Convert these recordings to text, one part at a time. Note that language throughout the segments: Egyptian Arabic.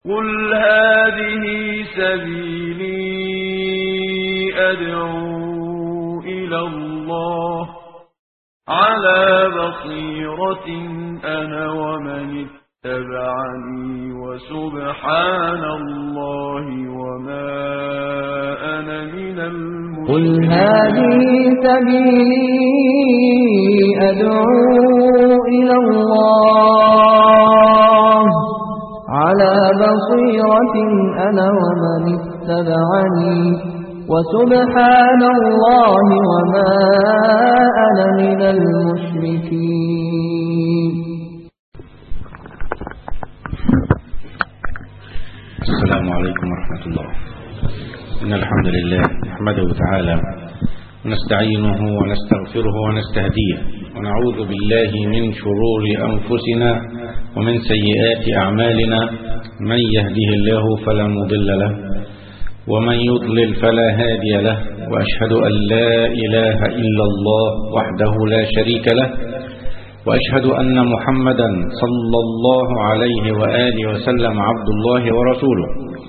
قل هذه سبيلي أدعو إلى الله على بصيرة أنا ومن اتبعني وسبحان الله وما أنا من قل المشركين هذه سبيلي أدعو إلى الله على بصيرة أنا ومن اتبعني وسبحان الله وما أنا من المشركين السلام عليكم ورحمة الله إن الحمد لله نحمده تعالى ونستعينه ونستغفره ونستهديه ونعوذ بالله من شرور أنفسنا ومن سيئات أعمالنا من يهده الله فلا مضل له ومن يضلل فلا هادي له وأشهد أن لا إله إلا الله وحده لا شريك له وأشهد أن محمدا صلى الله عليه وآله وسلم عبد الله ورسوله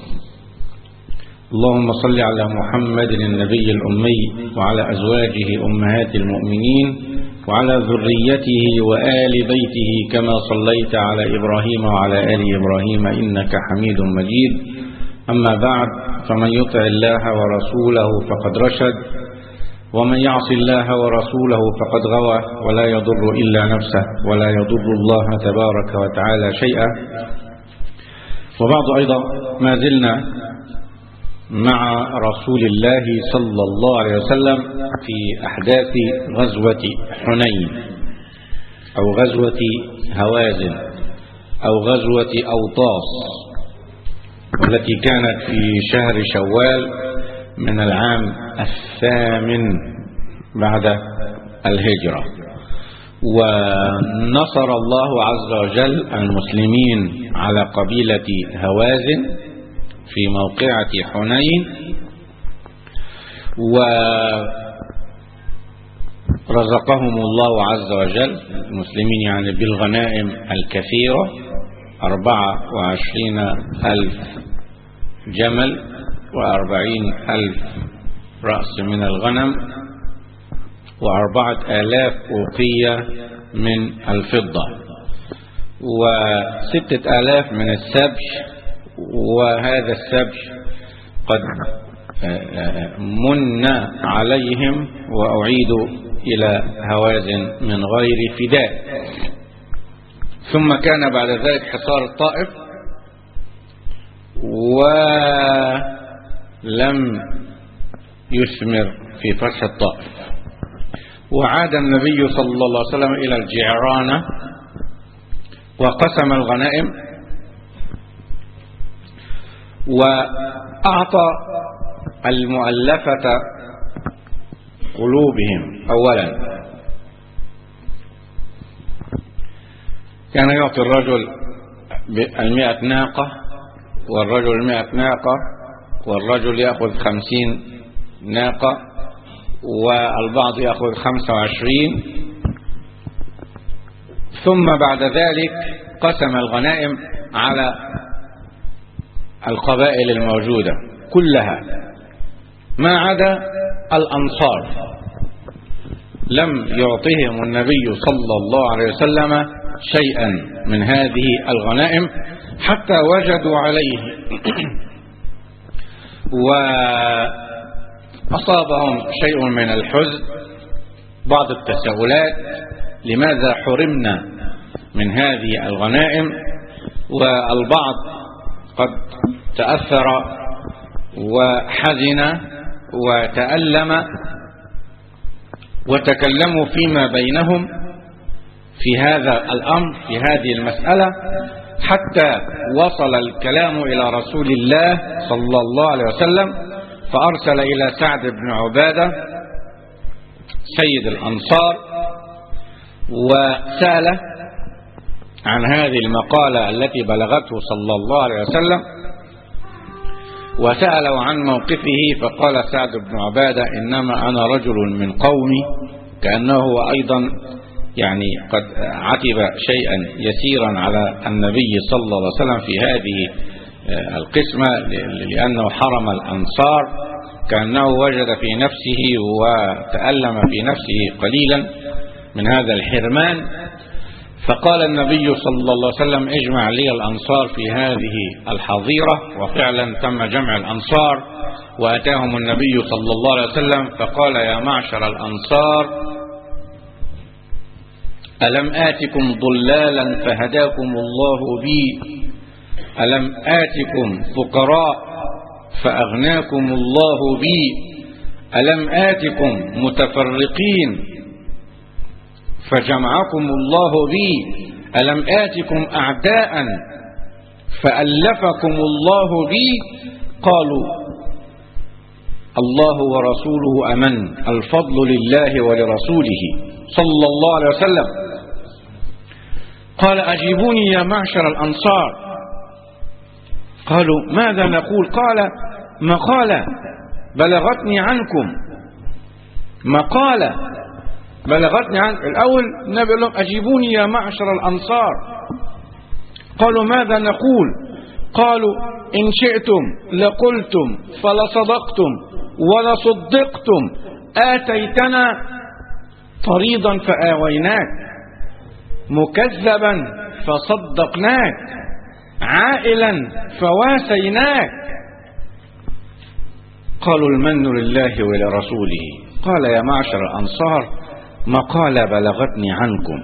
اللهم صل على محمد النبي الأمي وعلى أزواجه أمهات المؤمنين وعلى ذريته وآل بيته كما صليت على إبراهيم وعلى آل إبراهيم إنك حميد مجيد أما بعد فمن يطع الله ورسوله فقد رشد ومن يعص الله ورسوله فقد غوى ولا يضر إلا نفسه ولا يضر الله تبارك وتعالى شيئا وبعد أيضا ما زلنا مع رسول الله صلى الله عليه وسلم في أحداث غزوة حنين أو غزوة هوازن أو غزوة أوطاس والتي كانت في شهر شوال من العام الثامن بعد الهجرة ونصر الله عز وجل المسلمين على قبيلة هوازن في موقعة حنين ورزقهم الله عز وجل المسلمين يعني بالغنائم الكثيرة أربعة وعشرين ألف جمل وأربعين ألف رأس من الغنم وأربعة آلاف أوقية من الفضة وستة آلاف من السبش وهذا السبش قد من عليهم وأعيدوا إلى هوازن من غير فداء ثم كان بعد ذلك حصار الطائف ولم يثمر في فتح الطائف وعاد النبي صلى الله عليه وسلم إلى الجعرانة وقسم الغنائم وأعطى المؤلفة قلوبهم أولا كان يعطي الرجل المئة ناقة والرجل المئة ناقة والرجل يأخذ خمسين ناقة والبعض يأخذ خمسة وعشرين ثم بعد ذلك قسم الغنائم على القبائل الموجودة كلها ما عدا الأنصار لم يعطهم النبي صلى الله عليه وسلم شيئا من هذه الغنائم حتى وجدوا عليه وأصابهم شيء من الحزن بعض التساؤلات لماذا حرمنا من هذه الغنائم والبعض قد تأثر وحزن وتألم وتكلموا فيما بينهم في هذا الأمر في هذه المسألة حتى وصل الكلام إلى رسول الله صلى الله عليه وسلم فأرسل إلى سعد بن عبادة سيد الأنصار وسأله عن هذه المقالة التي بلغته صلى الله عليه وسلم وسأله عن موقفه فقال سعد بن عبادة إنما أنا رجل من قومي كأنه هو أيضا يعني قد عتب شيئا يسيرا على النبي صلى الله عليه وسلم في هذه القسمة لأنه حرم الأنصار كأنه وجد في نفسه وتألم في نفسه قليلا من هذا الحرمان فقال النبي صلى الله عليه وسلم اجمع لي الأنصار في هذه الحظيرة وفعلا تم جمع الأنصار وأتاهم النبي صلى الله عليه وسلم فقال يا معشر الأنصار ألم آتكم ضلالا فهداكم الله بي ألم آتكم فقراء فأغناكم الله بي ألم آتكم متفرقين فجمعكم الله بي ألم آتكم أعداء فألفكم الله بي قالوا الله ورسوله أمن الفضل لله ولرسوله صلى الله عليه وسلم قال أجيبوني يا معشر الأنصار قالوا ماذا نقول قال مقالة بلغتني عنكم مقالة بلغتني عن الأول النبي قال لهم أجيبوني يا معشر الأنصار قالوا ماذا نقول قالوا إن شئتم لقلتم فلصدقتم ولصدقتم آتيتنا طريضا فآويناك مكذبا فصدقناك عائلا فواسيناك قالوا المن لله ولرسوله قال يا معشر الأنصار مقالة بلغتني عنكم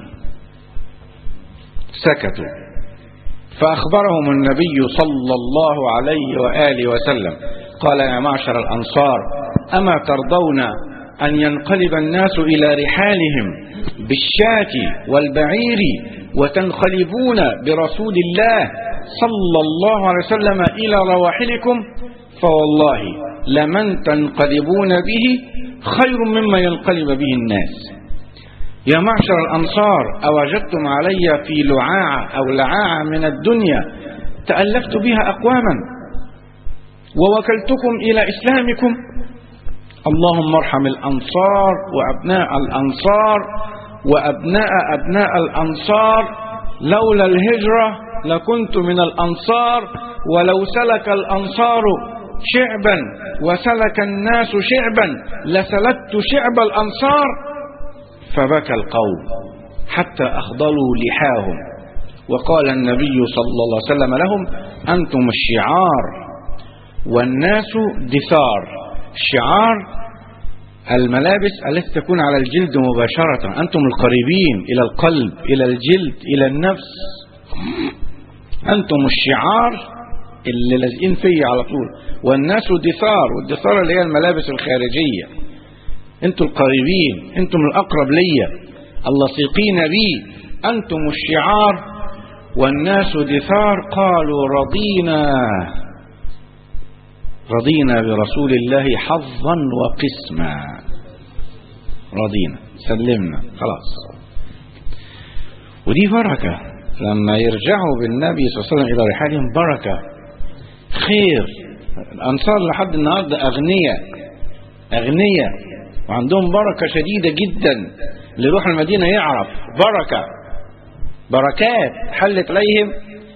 سكتوا فأخبرهم النبي صلى الله عليه وآله وسلم قال يا معشر الأنصار أما ترضون أن ينقلب الناس إلى رحالهم بالشاة والبعير وتنقلبون برسول الله صلى الله عليه وسلم إلى رواحلكم فوالله لمن تنقلبون به خير مما ينقلب به الناس يا معشر الأنصار أوجدتم علي في لعاعة أو لعاعة من الدنيا تألفت بها أقواما ووكلتكم إلى إسلامكم اللهم ارحم الأنصار وأبناء الأنصار وأبناء أبناء الأنصار لولا الهجرة لكنت من الأنصار ولو سلك الأنصار شعبا وسلك الناس شعبا لسلكت شعب الأنصار فبكى القوم حتى أخضلوا لحاهم وقال النبي صلى الله عليه وسلم لهم أنتم الشعار والناس دثار الشعار الملابس التي تكون على الجلد مباشرة أنتم القريبين إلى القلب إلى الجلد إلى النفس أنتم الشعار اللي لازقين فيه على طول والناس دثار والدثار اللي هي الملابس الخارجية انتم القريبين انتم الأقرب ليا اللصيقين بي أنتم الشعار والناس دثار قالوا رضينا رضينا برسول الله حظا وقسما رضينا سلمنا خلاص ودي بركة لما يرجعوا بالنبي صلى الله عليه وسلم إلى رحالهم بركة خير الأنصار لحد النهاردة أغنياء أغنياء وعندهم بركة شديدة جدا اللي يروح المدينة يعرف بركة بركات حلت عليهم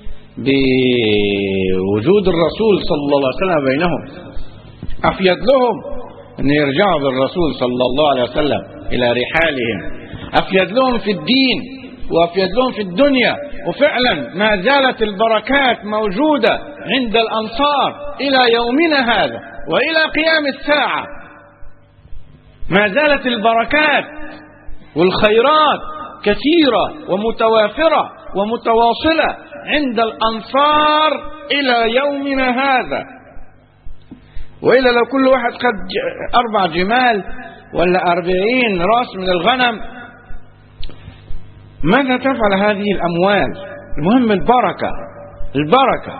بوجود الرسول صلى الله عليه وسلم بينهم أفيد لهم أن يرجعوا بالرسول صلى الله عليه وسلم إلى رحالهم أفيد لهم في الدين وأفيد لهم في الدنيا وفعلا ما زالت البركات موجودة عند الأنصار إلى يومنا هذا وإلى قيام الساعة ما زالت البركات والخيرات كثيرة ومتوافرة ومتواصلة عند الأنصار إلى يومنا هذا وإلا لو كل واحد خد أربع جمال ولا أربعين راس من الغنم ماذا تفعل هذه الأموال المهم البركة البركة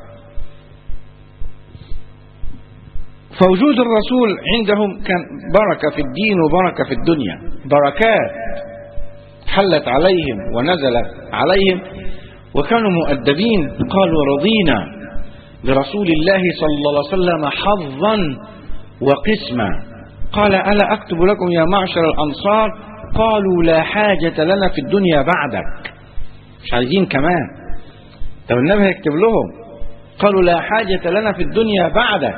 فوجود الرسول عندهم كان بركة في الدين وبركة في الدنيا بركات حلت عليهم ونزلت عليهم وكانوا مؤدبين قالوا رضينا برسول الله صلى الله عليه وسلم حظا وقسما قال ألا أكتب لكم يا معشر الأنصار قالوا لا حاجة لنا في الدنيا بعدك مش عايزين كمان طب النبي هيكتب لهم قالوا لا حاجة لنا في الدنيا بعدك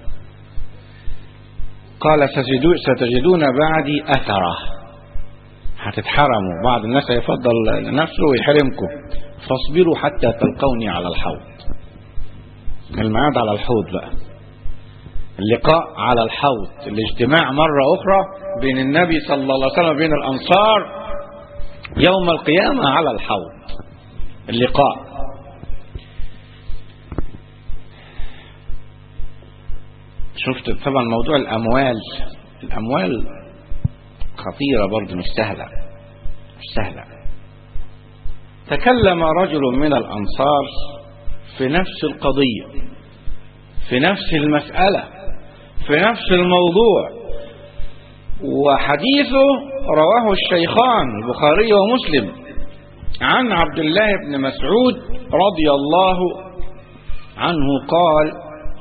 قال ستجدو- ستجدون بعدي أثرة هتتحرموا بعض الناس هيفضل نفسه ويحرمكم فاصبروا حتى تلقوني على الحوض الميعاد على الحوض بقى اللقاء على الحوض الاجتماع مرة أخرى بين النبي صلى الله عليه وسلم وبين الأنصار يوم القيامة على الحوض اللقاء شفت طبعا موضوع الأموال الأموال خطيرة برضه مش سهلة مش سهلة تكلم رجل من الأنصار في نفس القضية في نفس المسألة في نفس الموضوع وحديثه رواه الشيخان البخاري ومسلم عن عبد الله بن مسعود رضي الله عنه قال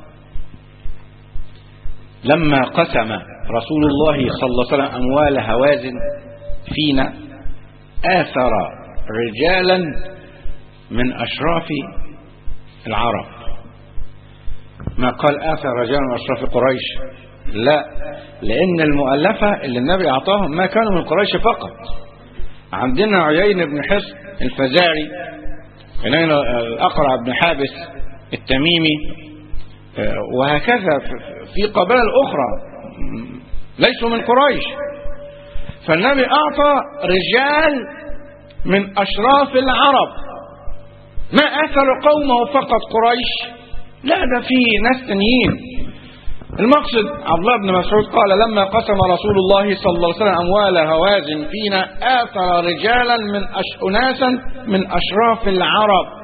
لما قسم رسول الله صلى الله عليه وسلم أموال هوازن فينا آثر رجالا من أشراف العرب ما قال آثر رجال من أشراف قريش لا لأن المؤلفة اللي النبي أعطاهم ما كانوا من قريش فقط عندنا عيين بن حصن الفزاري عيين الأقرع بن حابس التميمي آه، وهكذا في- في قبائل أخرى م- ليسوا من قريش فالنبي أعطى رجال من أشراف العرب ما أثر قومه فقط قريش لا ده في ناس تانيين المقصد عبد الله بن مسعود قال لما قسم رسول الله صلى الله عليه وسلم أموال هوازن فينا آثر رجالا من أش... أناسا من أشراف العرب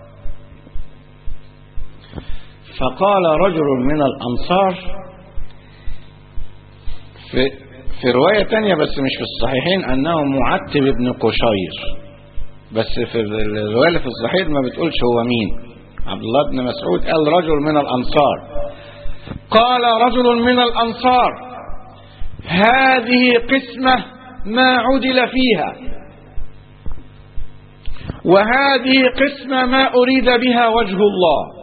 فقال رجل من الأنصار في, في رواية تانية بس مش في الصحيحين أنه معتب بن قشير بس في الرواية اللي في الصحيح ما بتقولش هو مين عبد الله بن مسعود قال رجل من الأنصار قال رجل من الأنصار هذه قسمة ما عدل فيها وهذه قسمة ما أريد بها وجه الله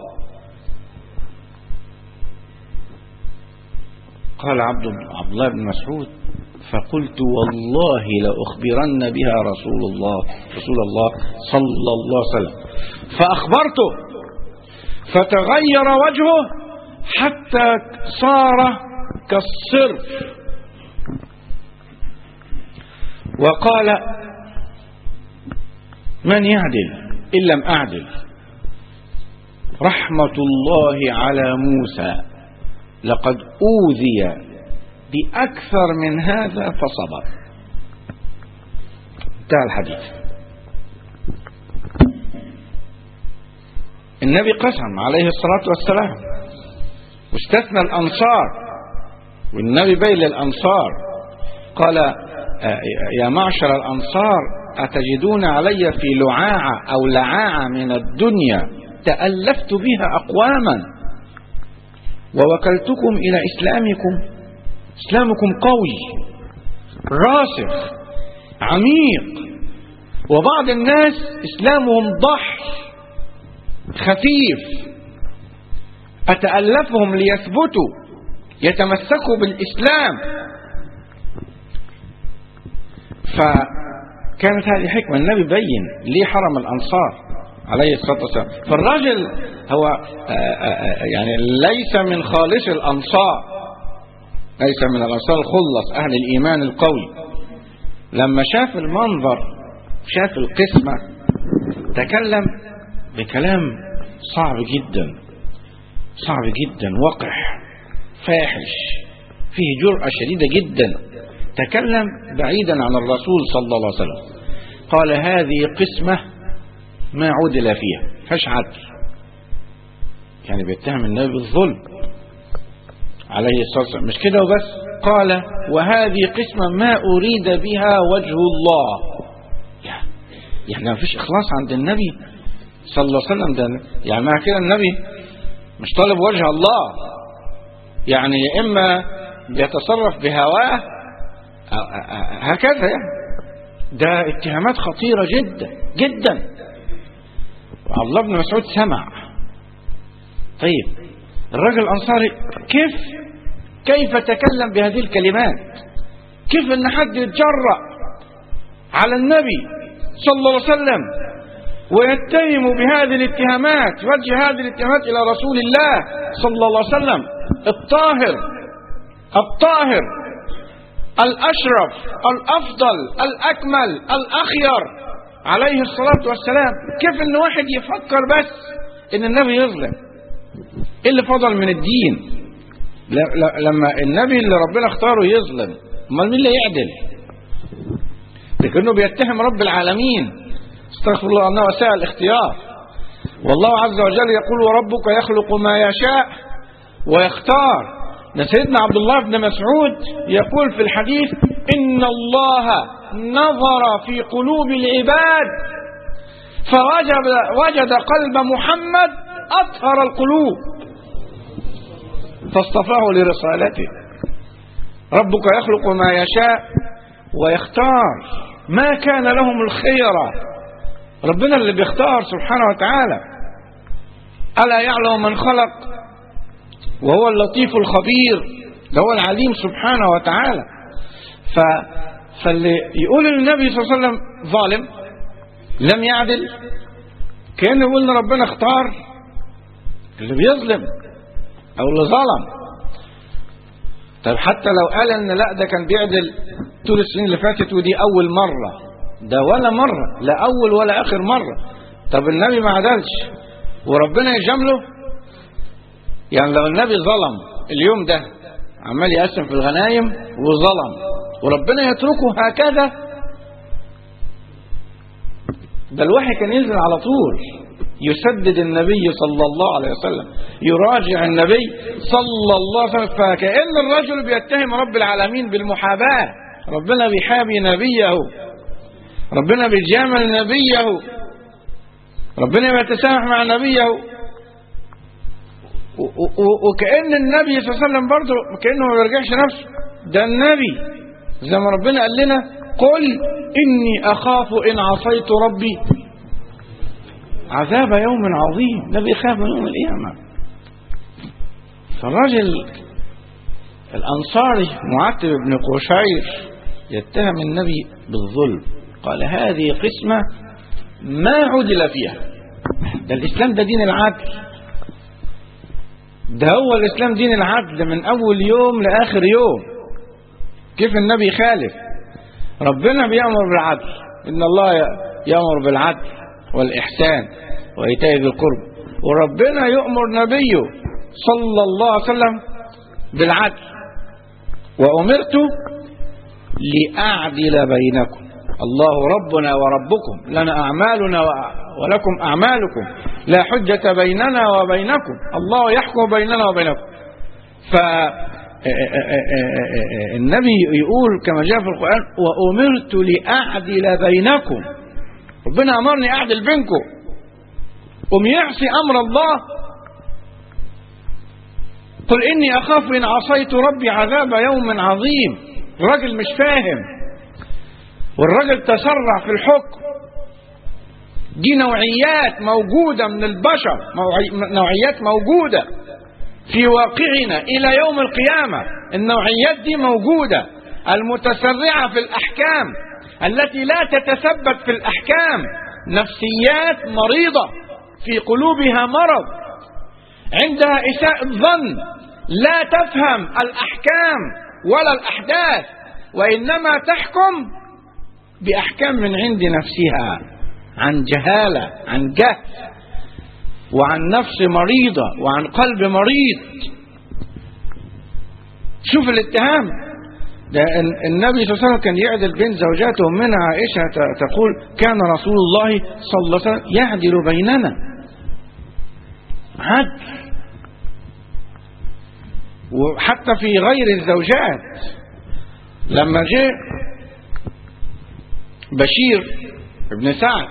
قال عبد عبد الله بن مسعود فقلت والله لأخبرن بها رسول الله رسول الله صلى الله عليه وسلم فأخبرته فتغير وجهه حتى صار كالصرف وقال من يعدل إن لم أعدل رحمة الله على موسى لقد أوذي بأكثر من هذا فصبر انتهى الحديث النبي قسم عليه الصلاة والسلام واستثنى الأنصار والنبي بين للأنصار قال آه، يا معشر الأنصار أتجدون علي في لعاعة أو لعاعة من الدنيا تألفت بها أقواما ووكلتكم إلى إسلامكم إسلامكم قوي راسخ عميق وبعض الناس إسلامهم ضحي خفيف أتألفهم ليثبتوا يتمسكوا بالإسلام فكانت هذه حكمة النبي بين ليه حرم الأنصار عليه الصلاة والسلام فالراجل هو آه، آه، يعني ليس من خالص الأنصار ليس من الأنصار الخلص أهل الإيمان القوي لما شاف المنظر شاف القسمة تكلم بكلام صعب جدا صعب جدا وقح فاحش فيه جرأة شديدة جدا تكلم بعيدا عن الرسول صلى الله عليه وسلم قال هذه قسمة ما عدل فيها فش عدل يعني بيتهم النبي بالظلم عليه الصلاة والسلام مش كده وبس قال وهذه قسمة ما أريد بها وجه الله يعني ما فيش إخلاص عند النبي صلى الله عليه وسلم ده يعني مع كده النبي مش طالب وجه الله يعني يا إما بيتصرف بهواه هكذا يعني ده اتهامات خطيرة جدا جدا وعبد الله بن مسعود سمع طيب الرجل الأنصاري كيف كيف تكلم بهذه الكلمات كيف ان حد يتجرأ على النبي صلى الله عليه وسلم ويتهم بهذه الاتهامات يوجه هذه الاتهامات إلى رسول الله صلى الله عليه وسلم الطاهر الطاهر الأشرف الأفضل الأكمل الأخير عليه الصلاة والسلام كيف ان واحد يفكر بس ان النبي يظلم ايه اللي فضل من الدين ل- ل- لما النبي اللي ربنا اختاره يظلم امال مين اللي يعدل لكنه بيتهم رب العالمين استغفر الله انه ساء الاختيار والله عز وجل يقول وربك يخلق ما يشاء ويختار ده سيدنا عبد الله بن مسعود يقول في الحديث ان الله نظر في قلوب العباد فوجد وجد قلب محمد اطهر القلوب فاصطفاه لرسالته ربك يخلق ما يشاء ويختار ما كان لهم الخيرة ربنا اللي بيختار سبحانه وتعالى ألا يعلم من خلق وهو اللطيف الخبير ده هو العليم سبحانه وتعالى ف... فاللي يقول النبي صلى الله عليه وسلم ظالم لم يعدل كأنه يقول ان ربنا اختار اللي بيظلم او اللي ظلم طيب حتى لو قال ان لا ده كان بيعدل طول السنين اللي فاتت ودي اول مرة ده ولا مرة لا اول ولا اخر مرة طب النبي ما عدلش وربنا يجامله يعني لو النبي ظلم اليوم ده عمال يقسم في الغنايم وظلم وربنا يتركه هكذا ده الوحي كان ينزل على طول يسدد النبي صلى الله عليه وسلم يراجع النبي صلى الله عليه وسلم فكأن الرجل بيتهم رب العالمين بالمحاباة ربنا بيحابي نبيه ربنا بيجامل نبيه ربنا بيتسامح مع نبيه وكأن النبي صلى الله عليه وسلم برضه كأنه ما بيرجعش نفسه ده النبي زي ما ربنا قال لنا قل إني أخاف إن عصيت ربي عذاب يوم عظيم النبي يخاف من يوم القيامة فالراجل الأنصاري معتب بن قشير يتهم النبي بالظلم قال هذه قسمة ما عدل فيها ده الإسلام ده دين العدل ده هو الإسلام دين العدل من أول يوم لآخر يوم كيف النبي خالف ربنا بيأمر بالعدل إن الله يأمر بالعدل والإحسان وإيتاء ذي القرب وربنا يؤمر نبيه صلى الله عليه وسلم بالعدل وأمرت لأعدل بينكم الله ربنا وربكم لنا أعمالنا ولكم أعمالكم لا حجة بيننا وبينكم الله يحكم بيننا وبينكم ف النبي يقول كما جاء في القرآن وأمرت لأعدل بينكم ربنا أمرني أعدل بينكم قم يعصي أمر الله قل إني أخاف إن عصيت ربي عذاب يوم عظيم الراجل مش فاهم والراجل تسرع في الحكم دي نوعيات موجودة من البشر نوعيات موجودة في واقعنا إلى يوم القيامة النوعيات دي موجودة المتسرعة في الأحكام التي لا تتثبت في الأحكام نفسيات مريضة في قلوبها مرض عندها إساءة ظن لا تفهم الأحكام ولا الأحداث وإنما تحكم بأحكام من عند نفسها عن جهالة عن جهل وعن نفس مريضة وعن قلب مريض شوف الاتهام ده النبي صلى الله عليه وسلم كان يعدل بين زوجاته منها عائشة تقول كان رسول الله صلى الله عليه وسلم يعدل بيننا عدل وحتى في غير الزوجات لما جاء بشير ابن سعد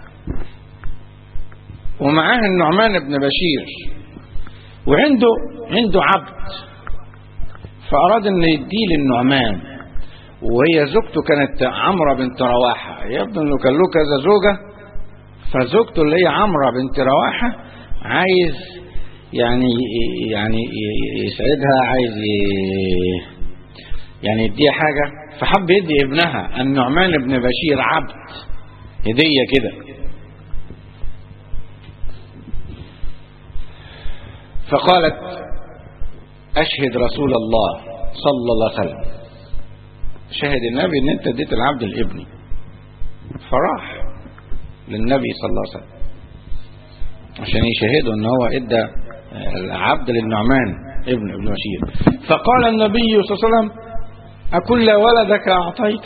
ومعاه النعمان بن بشير وعنده عنده عبد فأراد أن يديه للنعمان وهي زوجته كانت عمرة بنت رواحة يبدو أنه كان له كذا زوجة فزوجته اللي هي عمرة بنت رواحة عايز يعني يعني يسعدها عايز ي- يعني يديها حاجة فحب يدي ابنها النعمان بن بشير عبد هدية كده فقالت أشهد رسول الله صلى الله عليه وسلم شهد النبي ان انت اديت العبد لابني فراح للنبي صلى الله عليه وسلم عشان يشهدوا ان هو ادى العبد للنعمان ابن ابن بشير فقال النبي صلى الله عليه وسلم أكل ولدك أعطيت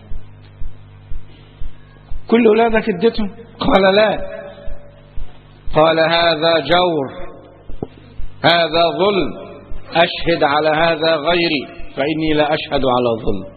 كل أولادك اديتهم قال لا قال هذا جور هذا ظلم أشهد على هذا غيري فإني لا أشهد على ظلم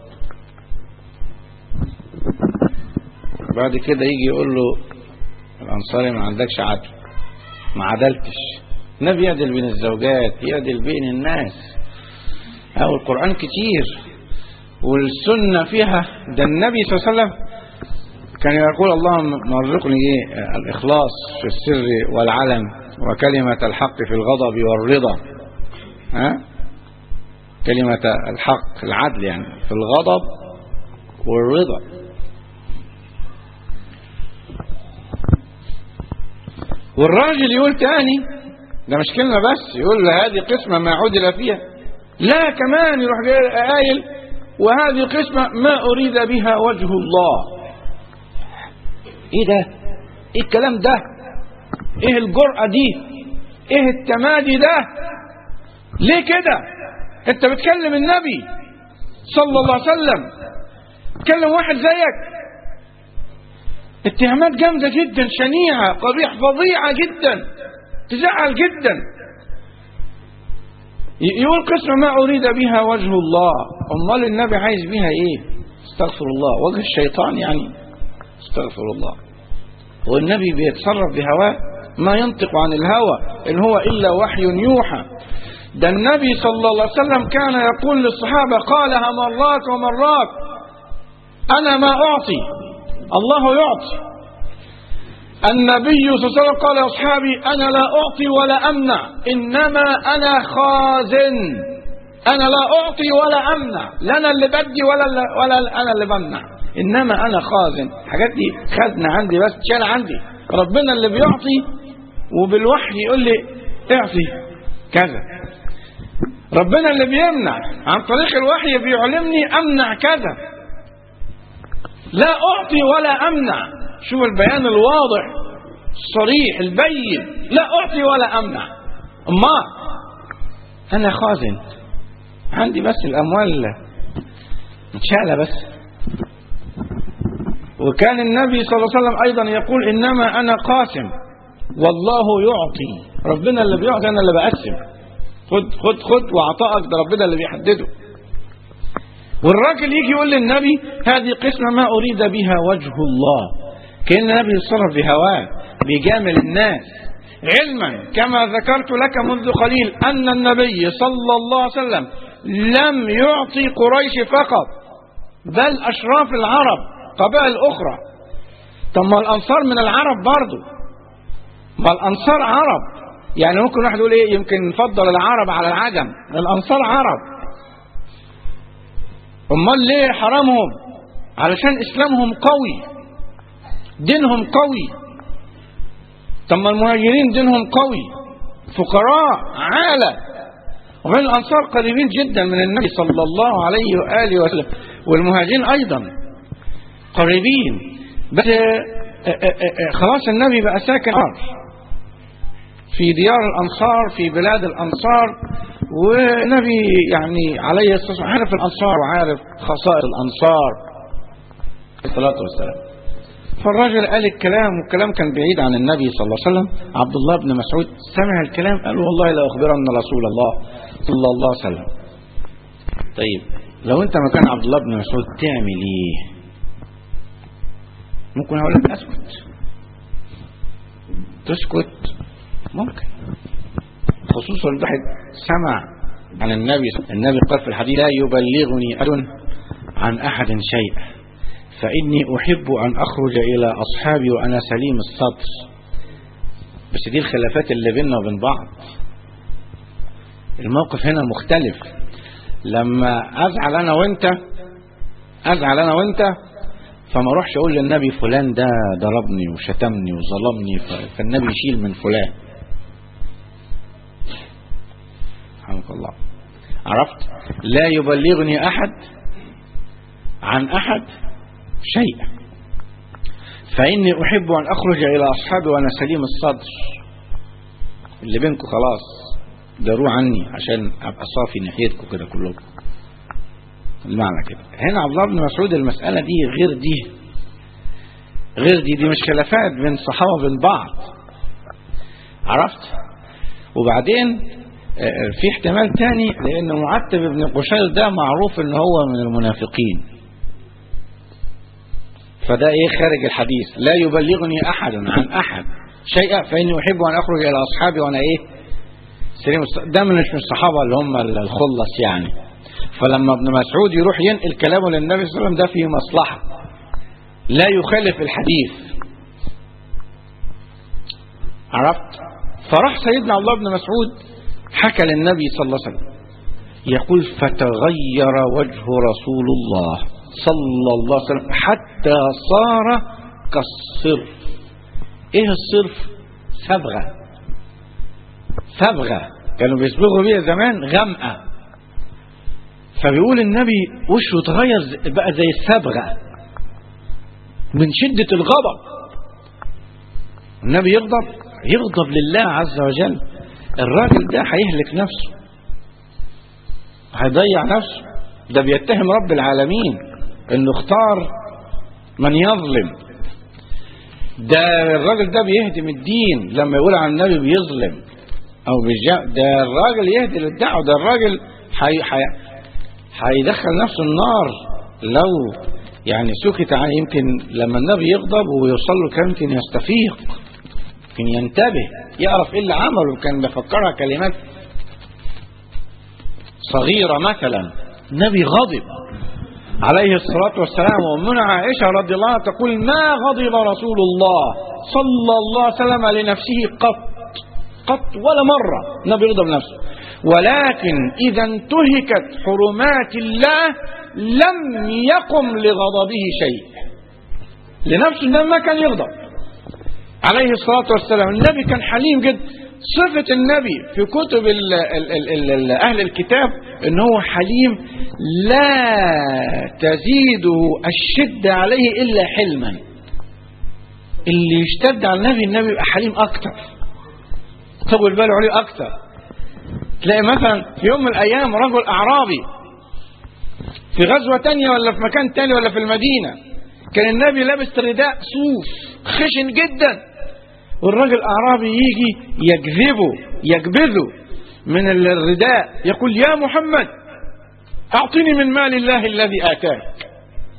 بعد كده يجي يقول له الأنصاري ما عندكش عدل ما عدلتش النبي يعدل بين الزوجات يعدل بين الناس أو القرآن كتير والسنة فيها ده النبي صلى الله عليه وسلم كان يقول اللهم ارزقني ايه الإخلاص في السر والعلن وكلمة الحق في الغضب والرضا ها كلمة الحق العدل يعني في الغضب والرضا والراجل يقول تاني ده مش كلمة بس يقول له هذه قسمة ما عدل فيها لا كمان يروح جاي قايل وهذه قسمة ما أريد بها وجه الله ايه ده ايه الكلام ده ايه الجرأة دي ايه التمادي ده ليه كده انت بتكلم النبي صلى الله عليه وسلم تكلم واحد زيك اتهامات جامدة جدا شنيعة قبيح فظيعة جدا تزعل جدا يقول قسمة ما أريد بها وجه الله أمال النبي عايز بها إيه استغفر الله وجه الشيطان يعني استغفر الله هو النبي بيتصرف بهواه ما ينطق عن الهوى إن هو إلا وحي يوحى ده النبي صلى الله عليه وسلم كان يقول للصحابة قالها مرات ومرات أنا ما أعطي الله يعطي النبي صلى الله عليه وسلم قال لأصحابي أنا لا أعطي ولا أمنع إنما أنا خازن أنا لا أعطي ولا أمنع لا أنا اللي بدي ولا, ولا أنا اللي بمنع إنما أنا خازن حاجات دي خزنة عندي بس تشال عندي ربنا اللي بيعطي وبالوحي يقول لي اعطي كذا ربنا اللي بيمنع عن طريق الوحي بيعلمني أمنع كذا لا أعطي ولا أمنع شوف البيان الواضح الصريح البين لا أعطي ولا أمنع أما أنا خازن عندي بس الأموال متشالة بس وكان النبي صلى الله عليه وسلم أيضا يقول إنما أنا قاسم والله يعطي ربنا اللي بيعطي أنا اللي بقسم خد خد خد وعطائك ده ربنا اللي بيحدده والراجل يجي يقول للنبي هذه قسمة ما أريد بها وجه الله كأن النبي يتصرف بهواه بيجامل الناس علما كما ذكرت لك منذ قليل أن النبي صلى الله عليه وسلم لم يعطي قريش فقط بل أشراف العرب قبائل أخرى طب ما الأنصار من العرب برضو ما الأنصار عرب يعني ممكن واحد يقول إيه يمكن نفضل العرب على العجم الأنصار عرب امال ليه حرامهم علشان اسلامهم قوي دينهم قوي طب ما المهاجرين دينهم قوي فقراء عالة وبين الانصار قريبين جدا من النبي صلى الله عليه واله وسلم والمهاجرين ايضا قريبين بس خلاص النبي بقى ساكن في ديار الانصار في بلاد الانصار ونبي يعني عليه الصلاة والسلام عارف الأنصار وعارف خصائص الأنصار الصلاة والسلام فالراجل قال الكلام والكلام كان بعيد عن النبي صلى الله عليه وسلم عبد الله بن مسعود سمع الكلام قال والله لا أخبرن رسول الله صلى الله عليه وسلم طيب لو أنت مكان عبد الله بن مسعود تعمل إيه ممكن أقول لك أسكت تسكت ممكن خصوصا الواحد سمع عن النبي النبي قال في الحديث لا يبلغني أحد عن أحد شيئا فإني أحب أن أخرج إلى أصحابي وأنا سليم الصدر بس دي الخلافات اللي بيننا وبين بعض الموقف هنا مختلف لما ازعل انا وانت ازعل انا وانت فما اروحش اقول للنبي فلان ده ضربني وشتمني وظلمني ف- فالنبي يشيل من فلان رحمك الله عرفت لا يبلغني احد عن احد شيئا فاني احب ان اخرج الى اصحابي وانا سليم الصدر اللي بينكم خلاص داروه عني عشان ابقى صافي ناحيتكم كده كلكم المعنى كده هنا عبد الله بن مسعود المسألة دي غير دي غير دي دي مش خلافات بين الصحابة وبين بعض عرفت وبعدين آه، في احتمال تاني لأن معتب بن قشير ده معروف ان هو من المنافقين فده ايه خارج الحديث لا يبلغني احد عن احد شيئا فاني احب ان اخرج الى اصحابي وانا ايه سليم الص- ده من مش من الصحابه اللي هم الخلص يعني فلما ابن مسعود يروح ينقل كلامه للنبي صلى الله عليه وسلم ده فيه مصلحه لا يخالف الحديث عرفت فراح سيدنا عبد الله بن مسعود حكى للنبي صلى الله عليه وسلم يقول فتغير وجه رسول الله صلى الله عليه وسلم حتى صار كالصرف ايه الصرف صبغه صبغه كانوا بيصبغوا بيها زمان غامقه فبيقول النبي وشه اتغير ز- بقى زي الصبغه من شده الغضب النبي يغضب يغضب لله عز وجل الراجل ده هيهلك نفسه هيضيع نفسه ده بيتهم رب العالمين انه اختار من يظلم ده الراجل ده بيهدم الدين لما يقول عن النبي بيظلم او بيجا ده الراجل يهدي للدعوه ده الراجل حي حي هيدخل نفسه النار لو يعني سكت عن يمكن لما النبي يغضب ويوصل له كلام يمكن يستفيق يمكن ينتبه يعرف ايه اللي عمله كان بيفكرها كلمات صغيرة مثلا النبي غضب عليه الصلاة والسلام وأمنا عائشة رضي الله عنها تقول ما غضب رسول الله صلى الله عليه وسلم لنفسه قط قط ولا مرة النبي يغضب نفسه ولكن إذا انتهكت حرمات الله لم يقم لغضبه شيء لنفسه النبي ما كان يغضب عليه الصلاة والسلام النبي كان حليم جدا صفة النبي في كتب ال ال ال ال ال أهل الكتاب ان هو حليم لا تزيده الشدة عليه إلا حلما اللي يشتد على النبي النبي يبقى حليم أكتر طول باله عليه أكتر تلاقي مثلا في يوم من الأيام رجل أعرابي في غزوة تانية ولا في مكان تاني ولا في المدينة كان النبي لابس رداء صوف خشن جدا والراجل الأعرابي يجي يجذبه يجبذه من الرداء يقول يا محمد أعطني من مال الله الذي آتاك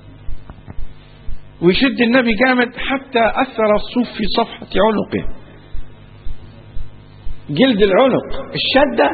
ويشد النبي جامد حتى أثر الصوف في صفحة عنقه جلد العنق الشدة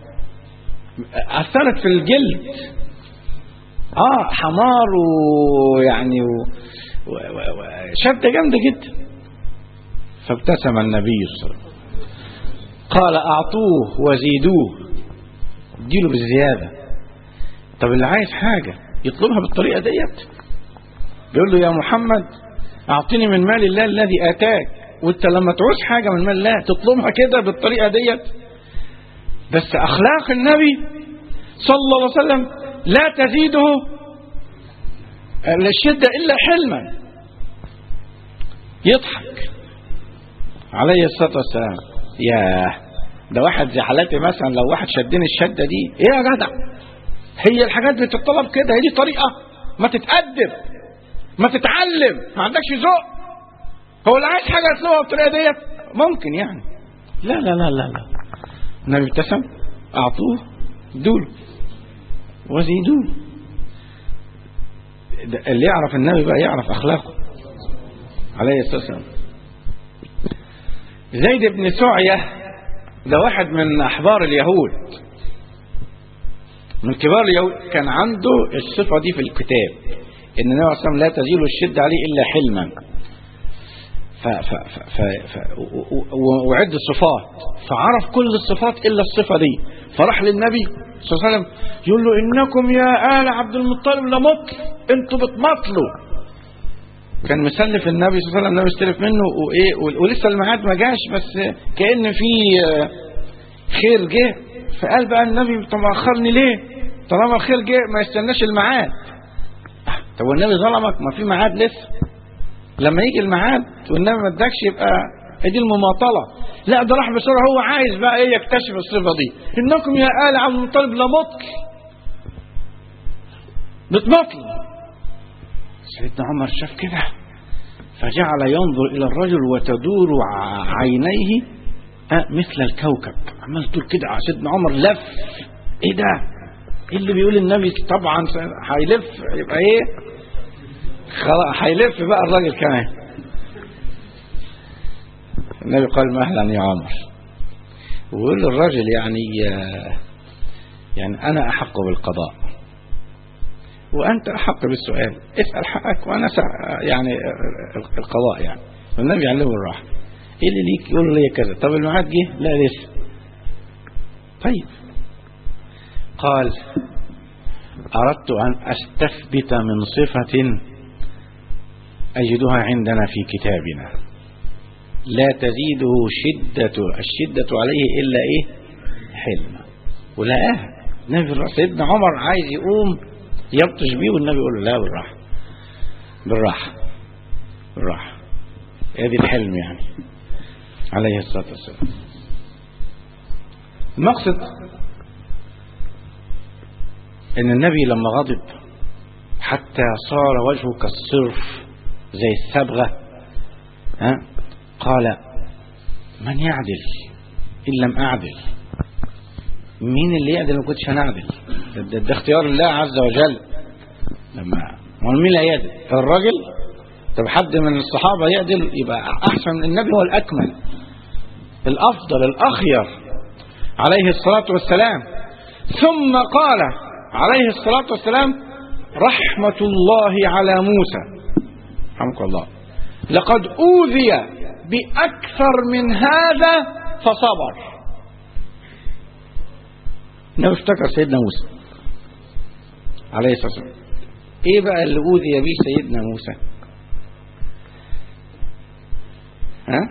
أثرت في الجلد آه حمار ويعني و... و... و... و... شدة جامدة جدا فابتسم النبي صلى الله عليه وسلم قال أعطوه وزيدوه اديله بالزيادة طب اللي عايز حاجة يطلبها بالطريقة ديت يقول له يا محمد أعطني من مال الله الذي آتاك وانت لما تعوز حاجة من مال الله تطلبها كده بالطريقة ديت بس أخلاق النبي صلى الله عليه وسلم لا تزيده الشدة إلا حلما يضحك عليه الصلاة والسلام ياه ده واحد زي حالاتي مثلا لو واحد شدني الشدة دي ايه يا جدع هي الحاجات بتتطلب كده هي دي طريقة ما تتأدب ما تتعلم ما عندكش ذوق هو اللي عايز حاجة يطلبها بالطريقة ديت ممكن يعني لا لا لا لا لا النبي ابتسم أعطوه دوله وزيدوه اللي يعرف النبي بقى يعرف أخلاقه عليه الصلاة والسلام زيد بن سعية ده واحد من أحبار اليهود من كبار اليهود كان عنده الصفة دي في الكتاب إن النبي صلى الله عليه وسلم لا تزيل الشد عليه إلا حلما ف ف ف ف ف وعد الصفات فعرف كل الصفات إلا الصفة دي فراح للنبي صلى الله عليه وسلم يقول له انكم يا ال عبد المطلب لمطل انتوا بتمطلوا كان مسلف النبي صلى الله عليه وسلم النبي استلف منه وايه ولسه الميعاد ما جاش بس كان في خير جه فقال بقى النبي طب اخرني ليه طالما الخير جه ما يستناش الميعاد طب والنبي ظلمك ما في ميعاد لسه لما يجي الميعاد والنبي ما ادكش يبقى دي المماطلة لا ده راح بسرعة هو عايز بقى ايه يكتشف الصفة دي انكم يا آل عبد المطلب لمطل بتمطل سيدنا عمر شاف كده فجعل ينظر الى الرجل وتدور عينيه أه مثل الكوكب عمال تقول كده سيدنا عمر لف ايه ده ايه اللي بيقول النبي طبعا هيلف يبقى ايه خلاص هيلف بقى الراجل كمان النبي قال مهلا يا عمر ويقول للراجل يعني يعني انا احق بالقضاء وانت احق بالسؤال اسال حقك وانا يعني القضاء يعني النبي يعلمه الراحه ايه اللي ليك يقول لي كذا طب الميعاد جه لا لسه طيب قال اردت ان استثبت من صفه اجدها عندنا في كتابنا لا تزيده شدة الشدة عليه إلا إيه حلم ولقاها النبي سيدنا عمر عايز يقوم يبطش بيه والنبي يقول له لا بالراحة بالراحة بالراحة ادي الحلم يعني عليه الصلاة والسلام المقصد ان النبي لما غضب حتى صار وجهه كالصرف زي الصبغة ها قال من يعدل إن لم أعدل مين اللي يعدل ما كنتش هنعدل ده, ده, ده اختيار الله عز وجل لما مين اللي هيعدل الراجل طب حد من الصحابة يعدل يبقى أحسن من النبي هو الأكمل الأفضل الأخير عليه الصلاة والسلام ثم قال عليه الصلاة والسلام رحمة الله على موسى رحمك الله لقد أوذي بأكثر من هذا فصبر نو افتكر سيدنا موسى عليه الصلاة والسلام ايه بقى اللي أوذي به سيدنا موسى ها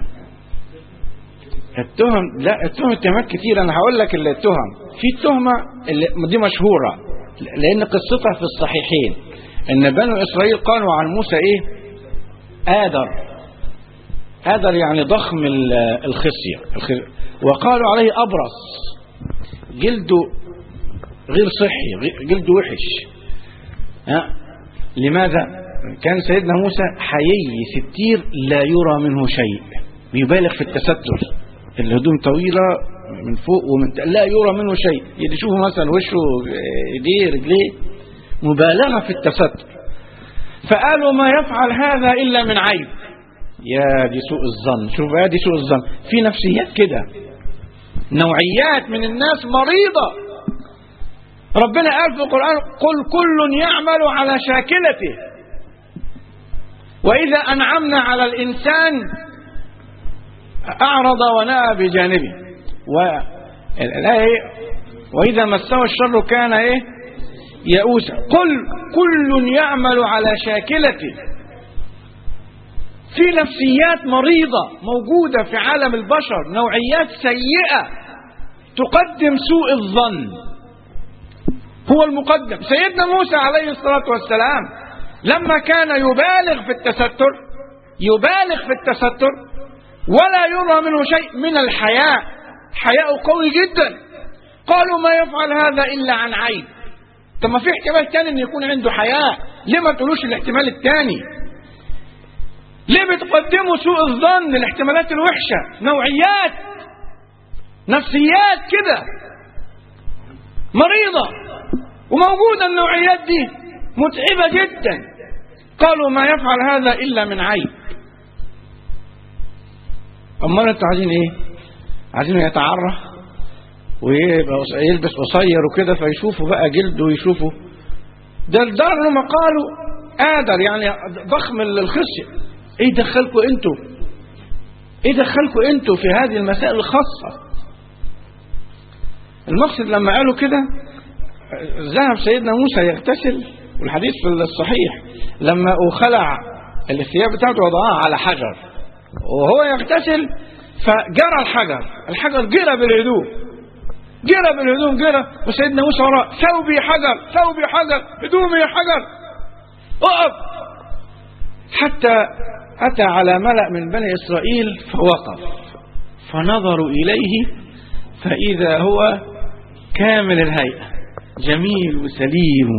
التهم لا التهم اتهامات كتير انا هقول لك اللي التهم في التهمه اللي دي مشهوره لان قصتها في الصحيحين ان بنو اسرائيل قالوا عن موسى ايه آدر آدر يعني ضخم الخصية وقالوا عليه أبرص جلده غير صحي جلده وحش ها لماذا كان سيدنا موسى حيي ستير لا يرى منه شيء بيبالغ في التستر الهدوم طويلة من فوق ومن لا يرى منه شيء يشوفوا مثلا وشه ايديه رجليه مبالغة في التستر فقالوا ما يفعل هذا إلا من عيب يا دي سوء الظن شوف يا دي سوء الظن في نفسيات كده نوعيات من الناس مريضة ربنا قال في القرآن قل كل يعمل على شاكلته وإذا أنعمنا على الإنسان أعرض ونأى بجانبه والآية وإذا مسه الشر كان إيه يئوسا قل كل يعمل على شاكلته في نفسيات مريضة موجودة في عالم البشر نوعيات سيئة تقدم سوء الظن هو المقدم سيدنا موسى عليه الصلاة والسلام لما كان يبالغ في التستر يبالغ في التستر ولا يرى منه شيء من الحياء حياء قوي جدا قالوا ما يفعل هذا إلا عن عيب طب ما في احتمال تاني ان يكون عنده حياء ليه ما تقولوش الاحتمال التاني ليه بتقدموا سوء الظن الاحتمالات الوحشة نوعيات نفسيات كده مريضة وموجودة النوعيات دي متعبة جدا قالوا ما يفعل هذا إلا من عيب أمال أنتوا عايزين إيه عايزينه يتعرى ويبقى يلبس قصير وكده فيشوفوا بقى جلده ويشوفوا ده لدرجة انهم قالوا آدر يعني ضخم الخصية ايه دخلكم انتوا ايه دخلكم انتوا في هذه المسائل الخاصة المقصد لما قالوا كده ذهب سيدنا موسى يغتسل والحديث في الصحيح لما خلع الثياب بتاعته وضعها على حجر وهو يغتسل فجرى الحجر الحجر جرى بالهدوء جرى بالهدوم جرى وسيدنا موسى وراء ثوبي حجر ثوبي حجر هدومي حجر اقف حتى أتى على ملأ من بني إسرائيل فوقف فنظروا إليه فإذا هو كامل الهيئة جميل وسليم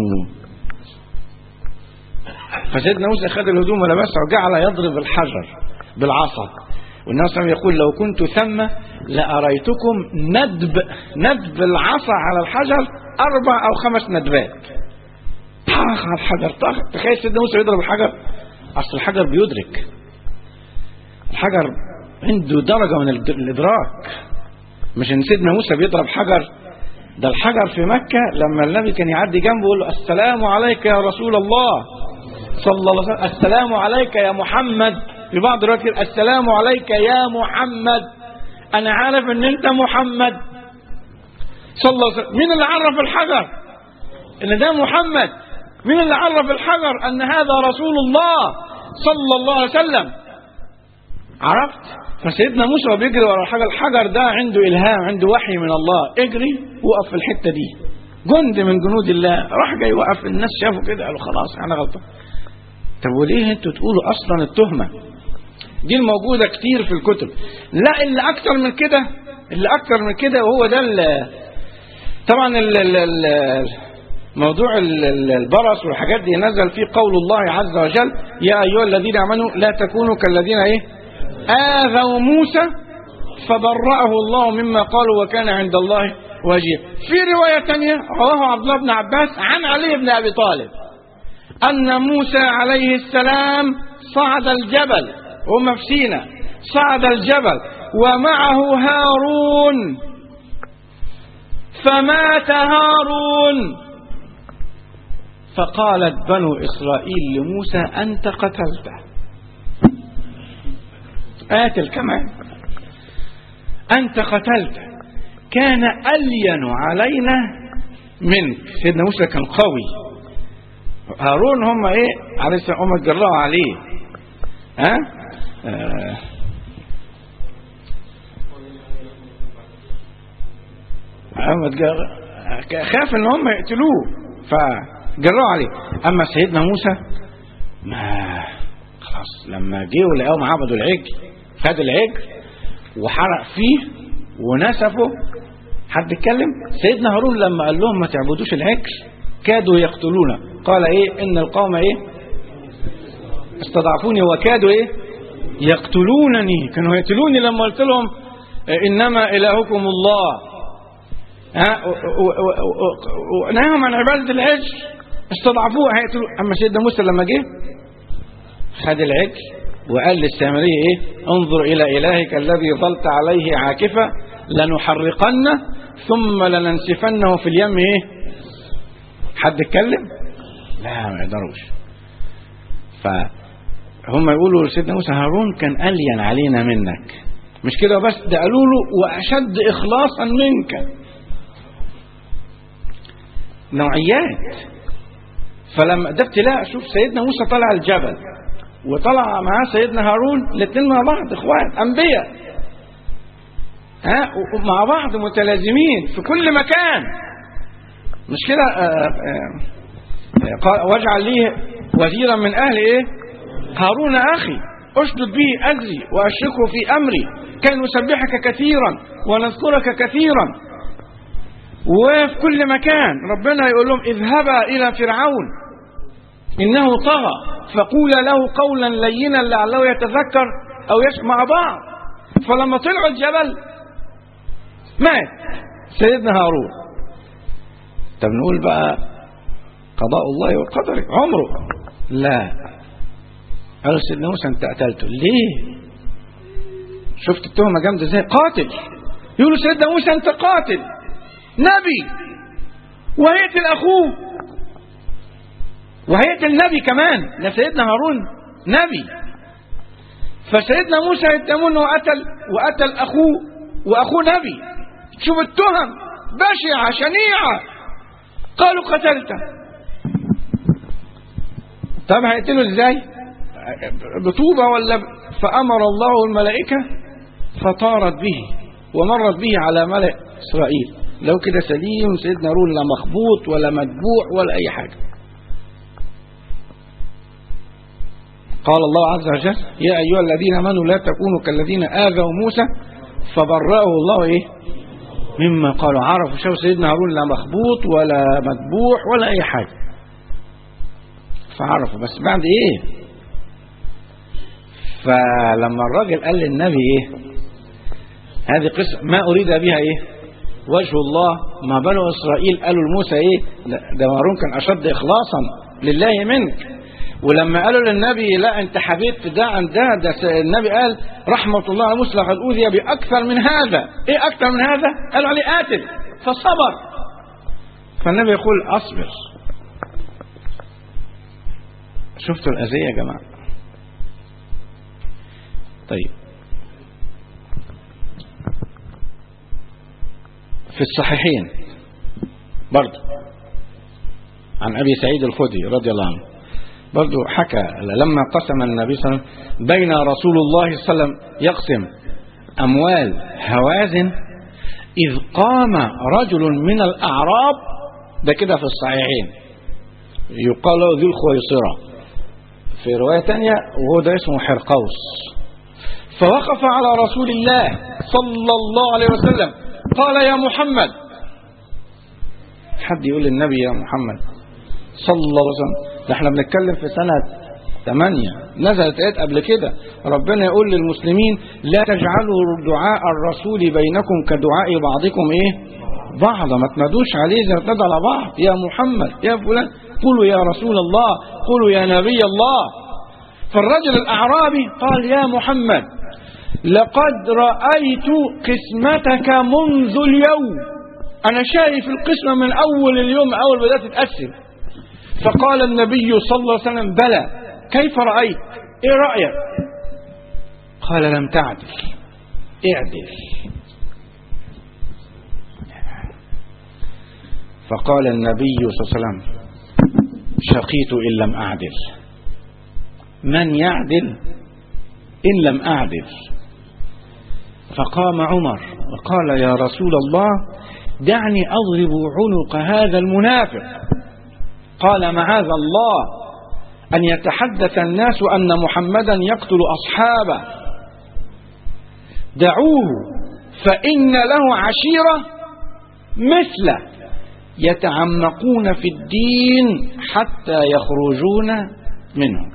فسيدنا موسى خد الهدوم ولبسها وجعل يضرب الحجر بالعصا والنبي صلى الله عليه وسلم يقول لو كنت ثم لأريتكم ندب ندب العصا على الحجر أربع أو خمس ندبات طخ على الحجر طخ تخيل سيدنا موسى يضرب الحجر أصل الحجر بيدرك الحجر عنده درجة من الإدراك مش إن سيدنا موسى بيضرب حجر ده الحجر في مكة لما النبي كان يعدي جنبه يقول له السلام عليك يا رسول الله صلى الله عليه وسلم السلام عليك يا محمد في بعض الروايات كده السلام عليك يا محمد انا عارف ان انت محمد صلى الله عليه وسلم مين اللي عرف الحجر ان ده محمد مين اللي عرف الحجر ان هذا رسول الله صلى الله عليه وسلم عرفت فسيدنا موسى بيجري ورا الحجر الحجر ده عنده الهام عنده وحي من الله اجري وقف في الحته دي جند من جنود الله راح جاي وقف الناس شافوا كده قالوا خلاص احنا غلطان طب وليه انتوا تقولوا اصلا التهمه دي الموجوده كتير في الكتب لا اللي اكتر من كده اللي اكتر من كده وهو ده اللي طبعا ال ال ال موضوع ال- ال- البرص والحاجات دي نزل فيه قول الله عز وجل يا ايها الذين امنوا لا تكونوا كالذين ايه اذوا موسى فبرأه الله مما قالوا وكان عند الله وجيها في روايه ثانيه رواه عبد الله بن عباس عن علي بن ابي طالب أن موسى عليه السلام صعد الجبل هم في سينا صعد الجبل ومعه هارون فمات هارون فقالت بنو إسرائيل لموسى أنت قتلته قاتل كمان أنت قتلته كان ألين علينا منك سيدنا موسى كان قوي هارون هم ايه عليه السلام هم اتجرأوا عليه ها آه. هم اتجر- خاف ان هم يقتلوه فجرأوا عليه اما سيدنا موسى ما خلاص لما جه ولقاهم عبدوا العجل خد العجل وحرق فيه ونسفه حد اتكلم سيدنا هارون لما قال لهم ما تعبدوش العجل كادوا يقتلونه قال ايه ان القوم ايه استضعفوني وكادوا ايه يقتلونني كانوا يقتلوني لما قلت لهم إيه، انما الهكم الله ها و- و- و- و- ونهاهم عن عباده العجل استضعفوه هيقتلوا اما سيدنا موسى لما جه خد العجل وقال للسامريه ايه انظر الى الهك الذي ظلت عليه عاكفا لنحرقنه ثم لننسفنه في اليم ايه حد اتكلم لا ما يقدروش فهم يقولوا لسيدنا موسى هارون كان ألين علينا منك مش كده بس ده قالوا له وأشد إخلاصا منك نوعيات فلما ده ابتلاء شوف سيدنا موسى طلع الجبل وطلع معاه سيدنا هارون الاثنين مع بعض اخوات انبياء ها ومع بعض متلازمين في كل مكان مش كده آه، آه، آه، قال واجعل لي وزيرا من اهل ايه هارون اخي اشدد به ازري واشركه في امري كي نسبحك كثيرا ونذكرك كثيرا وفي كل مكان ربنا يقول لهم اذهبا الى فرعون انه طغى فقولا له قولا لينا لعله يتذكر او يشكر مع بعض فلما طلعوا الجبل مات سيدنا هارون طب نقول بقى قضاء الله وقدره عمره لا قالوا سيدنا موسى انت قتلته ليه شفت التهمة جامدة ازاي قاتل يقولوا سيدنا موسى انت قاتل نبي وهيقتل اخوه وهيقتل نبي كمان ده سيدنا هارون نبي فسيدنا موسى يتهمون انه قتل وقتل اخوه واخوه نبي شوف التهم بشعة شنيعة قالوا قتلته طب هيقتله ازاي بطوبة ولا ب... فأمر الله الملائكة فطارت به ومرت به على ملأ إسرائيل لو كده سليم سيدنا هارون لا مخبوط ولا مدبوع ولا أي حاجة قال الله عز وجل يا أيها الذين آمنوا لا تكونوا كالذين آذوا موسى فبرأه الله إيه مما قالوا عرفوا شو سيدنا هارون لا مخبوط ولا مدبوع ولا أي حاجة فعرفوا بس بعد إيه فلما الراجل قال للنبي إيه هذه قصة ما أريد بها إيه وجه الله ما بنو إسرائيل قالوا لموسى إيه ده هارون كان أشد إخلاصا لله منك ولما قالوا للنبي لا انت حبيت ده عن ده ده النبي قال رحمة الله على موسى لقد أوذي بأكثر من هذا ايه أكثر من هذا قالوا عليه قاتل فصبر فالنبي يقول أصبر شفتوا الأذية يا جماعة طيب في الصحيحين برضه عن أبي سعيد الخدري رضي الله عنه برضو حكى لما قسم النبي صلى الله عليه وسلم بين رسول الله صلى الله عليه وسلم يقسم أموال هوازن إذ قام رجل من الأعراب ده كده في الصحيحين يقال له ذي الخويصرة في رواية تانية وهو ده اسمه حرقوس فوقف على رسول الله صلى الله عليه وسلم قال يا محمد حد يقول للنبي يا محمد صلى الله عليه وسلم ده احنا بنتكلم في سنة 8 نزلت ايات قبل كده ربنا يقول للمسلمين لا تجعلوا دعاء الرسول بينكم كدعاء بعضكم ايه بعض ما تنادوش عليه زي ما تنادوا على بعض يا محمد يا فلان قولوا يا رسول الله قولوا يا نبي الله فالرجل الأعرابي قال يا محمد لقد رأيت قسمتك منذ اليوم أنا شايف القسمة من أول اليوم أول بدأت تتقسم فقال النبي صلى الله عليه وسلم بلى كيف رأيت ايه رأيك قال لم تعدل اعدل فقال النبي صلى الله عليه وسلم شقيت إن لم أعدل من يعدل إن لم أعدل فقام عمر وقال يا رسول الله دعني أضرب عنق هذا المنافق قال معاذ الله أن يتحدث الناس أن محمدا يقتل أصحابه دعوه فإن له عشيرة مثله يتعمقون في الدين حتى يخرجون منه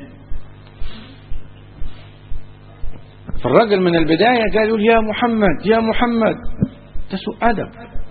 فالرجل من البداية قال يقول يا محمد يا محمد ده سوء أدب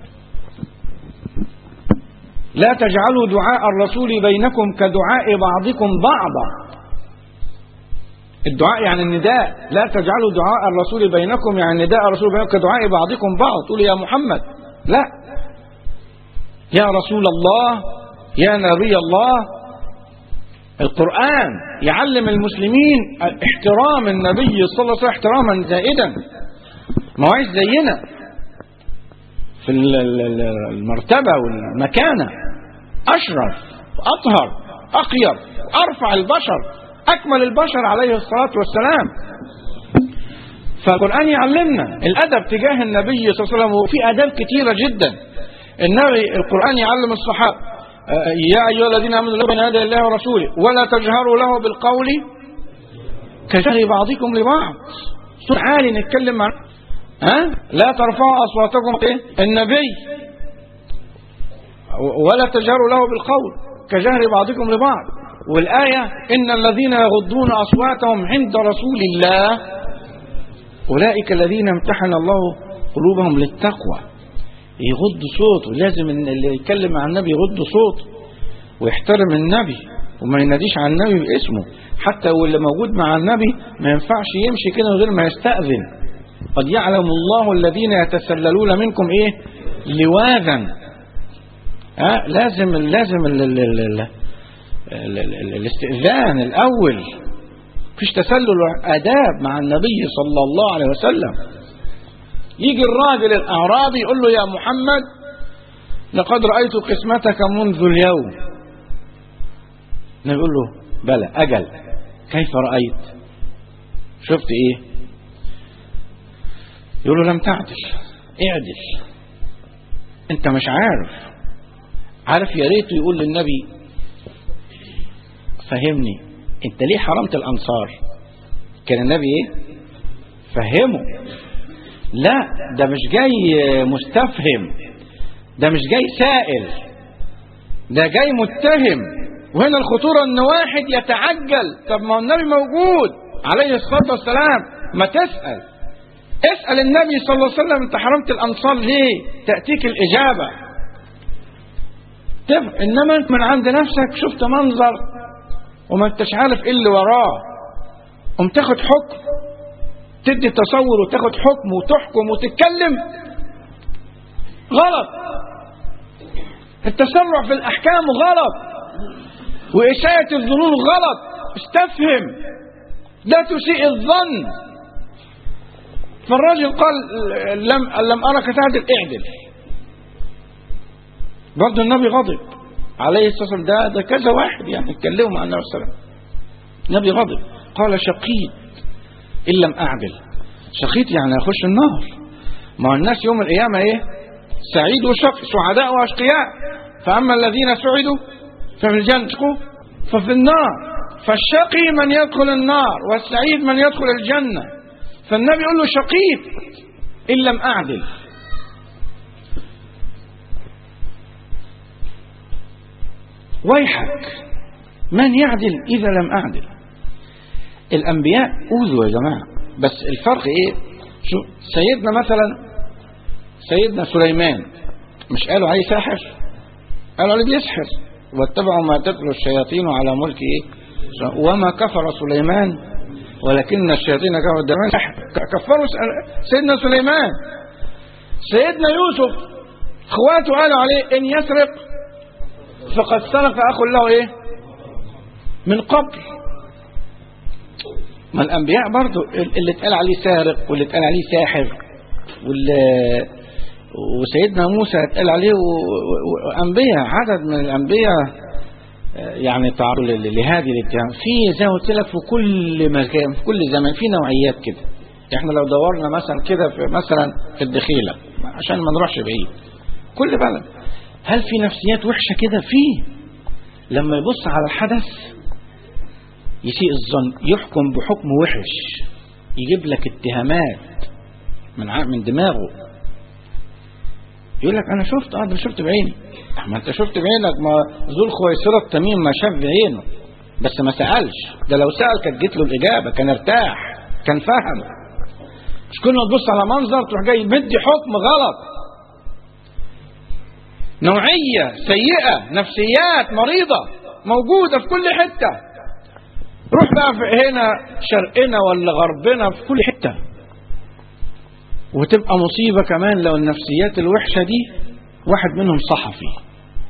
لا تجعلوا دعاء الرسول بينكم كدعاء بعضكم بعضا الدعاء يعني النداء لا تجعلوا دعاء الرسول بينكم يعني نداء الرسول بينكم كدعاء بعضكم بعض تقول يا محمد لا يا رسول الله يا نبي الله القرآن يعلم المسلمين احترام النبي صلى الله عليه وسلم احتراما زائدا ما هوش زينا في المرتبة والمكانة أشرف أطهر أقير أرفع البشر أكمل البشر عليه الصلاة والسلام فالقرآن يعلمنا الأدب تجاه النبي صلى الله عليه وسلم وفي آداب كثيرة جدا النبي القرآن يعلم الصحابة يا أيها الذين آمنوا لو بين يدي الله ورسوله ولا تجهروا له بالقول كجهر بعضكم لبعض صوت عالي نتكلم عن ها لا ترفعوا أصواتكم إيه؟ النبي ولا تجهروا له بالقول كجهر بعضكم لبعض والآية إن الذين يغضون أصواتهم عند رسول الله أولئك الذين امتحن الله قلوبهم للتقوى يغض صوته لازم اللي يتكلم عن النبي يغض صوته ويحترم النبي وما يناديش عن النبي باسمه حتى واللي موجود مع النبي ما ينفعش يمشي كده من غير ما يستأذن قد يعلم الله الذين يتسللون منكم ايه لواذا ها لازم لازم ال ال ال ال ال ال الاستئذان الاول فيش تسلل اداب مع النبي صلى الله عليه وسلم يجي الراجل الاعرابي يقول له يا محمد لقد رأيت قسمتك منذ اليوم نقول له بلى أجل كيف رأيت شفت ايه يقول له لم تعدل اعدل انت مش عارف عارف يا ريته يقول للنبي فهمني انت ليه حرمت الانصار كان النبي ايه فهمه لا ده مش جاي مستفهم ده مش جاي سائل ده جاي متهم وهنا الخطورة ان واحد يتعجل طب ما هو النبي موجود عليه الصلاة والسلام ما تسأل اسأل النبي صلى الله عليه وسلم انت حرمت الانصار ليه تأتيك الاجابة تف... انما انت من عند نفسك شفت منظر وما انتش عارف ايه اللي وراه قم تاخد حكم تدي تصور وتاخد حكم وتحكم وتتكلم غلط التسرع في الاحكام غلط وإشاعة الظنون غلط استفهم لا تسيء الظن فالراجل قال لم لم أرك تعدل اعدل برضه النبي غضب عليه الصلاة والسلام ده ده كذا واحد يعني اتكلموا مع النبي صلى الله عليه وسلم النبي غضب قال شقيت إن لم أعدل شقيت يعني أخش النار ما هو الناس يوم القيامة إيه سعيد وشقي سعداء وأشقياء فأما الذين سعدوا ففي الجنة ففي النار فالشقي من يدخل النار والسعيد من يدخل الجنة فالنبي يقول له شقيت إن لم أعدل ويحك من يعدل إذا لم أعدل الأنبياء أوذوا يا جماعة بس الفرق إيه شو سيدنا مثلا سيدنا سليمان مش قالوا عليه ساحر قالوا عليه بيسحر واتبعوا ما تتلو الشياطين على ملك ايه وما كفر سليمان ولكن الشياطين كفروا الدمان كفروا سيدنا سليمان سيدنا يوسف اخواته قالوا عليه ان يسرق فقد سرق اخ له ايه من قبل ما الانبياء برضو اللي اتقال عليه سارق واللي اتقال عليه ساحر واللي وسيدنا موسى اتقال عليه وانبياء عدد من الانبياء يعني تعرض لهذه الاتهام في زي ما قلت لك في كل مكان في كل زمان في نوعيات كده احنا لو دورنا مثلا كده في مثلا في الدخيله عشان ما نروحش بعيد كل بلد هل في نفسيات وحشه كده في لما يبص على الحدث يسيء الظن يحكم بحكم وحش يجيب لك اتهامات من من دماغه يقول لك انا شفت اه ده شفت بعيني ما انت شفت بعينك ما ذو الخويصره التميم ما شاف بعينه بس ما سالش ده لو سال كانت جت له الاجابه كان ارتاح كان فهم مش كل ما تبص على منظر تروح جاي مدي حكم غلط نوعيه سيئه نفسيات مريضه موجوده في كل حته روح بقى في هنا شرقنا ولا غربنا في كل حته وتبقى مصيبة كمان لو النفسيات الوحشة دي واحد منهم صحفي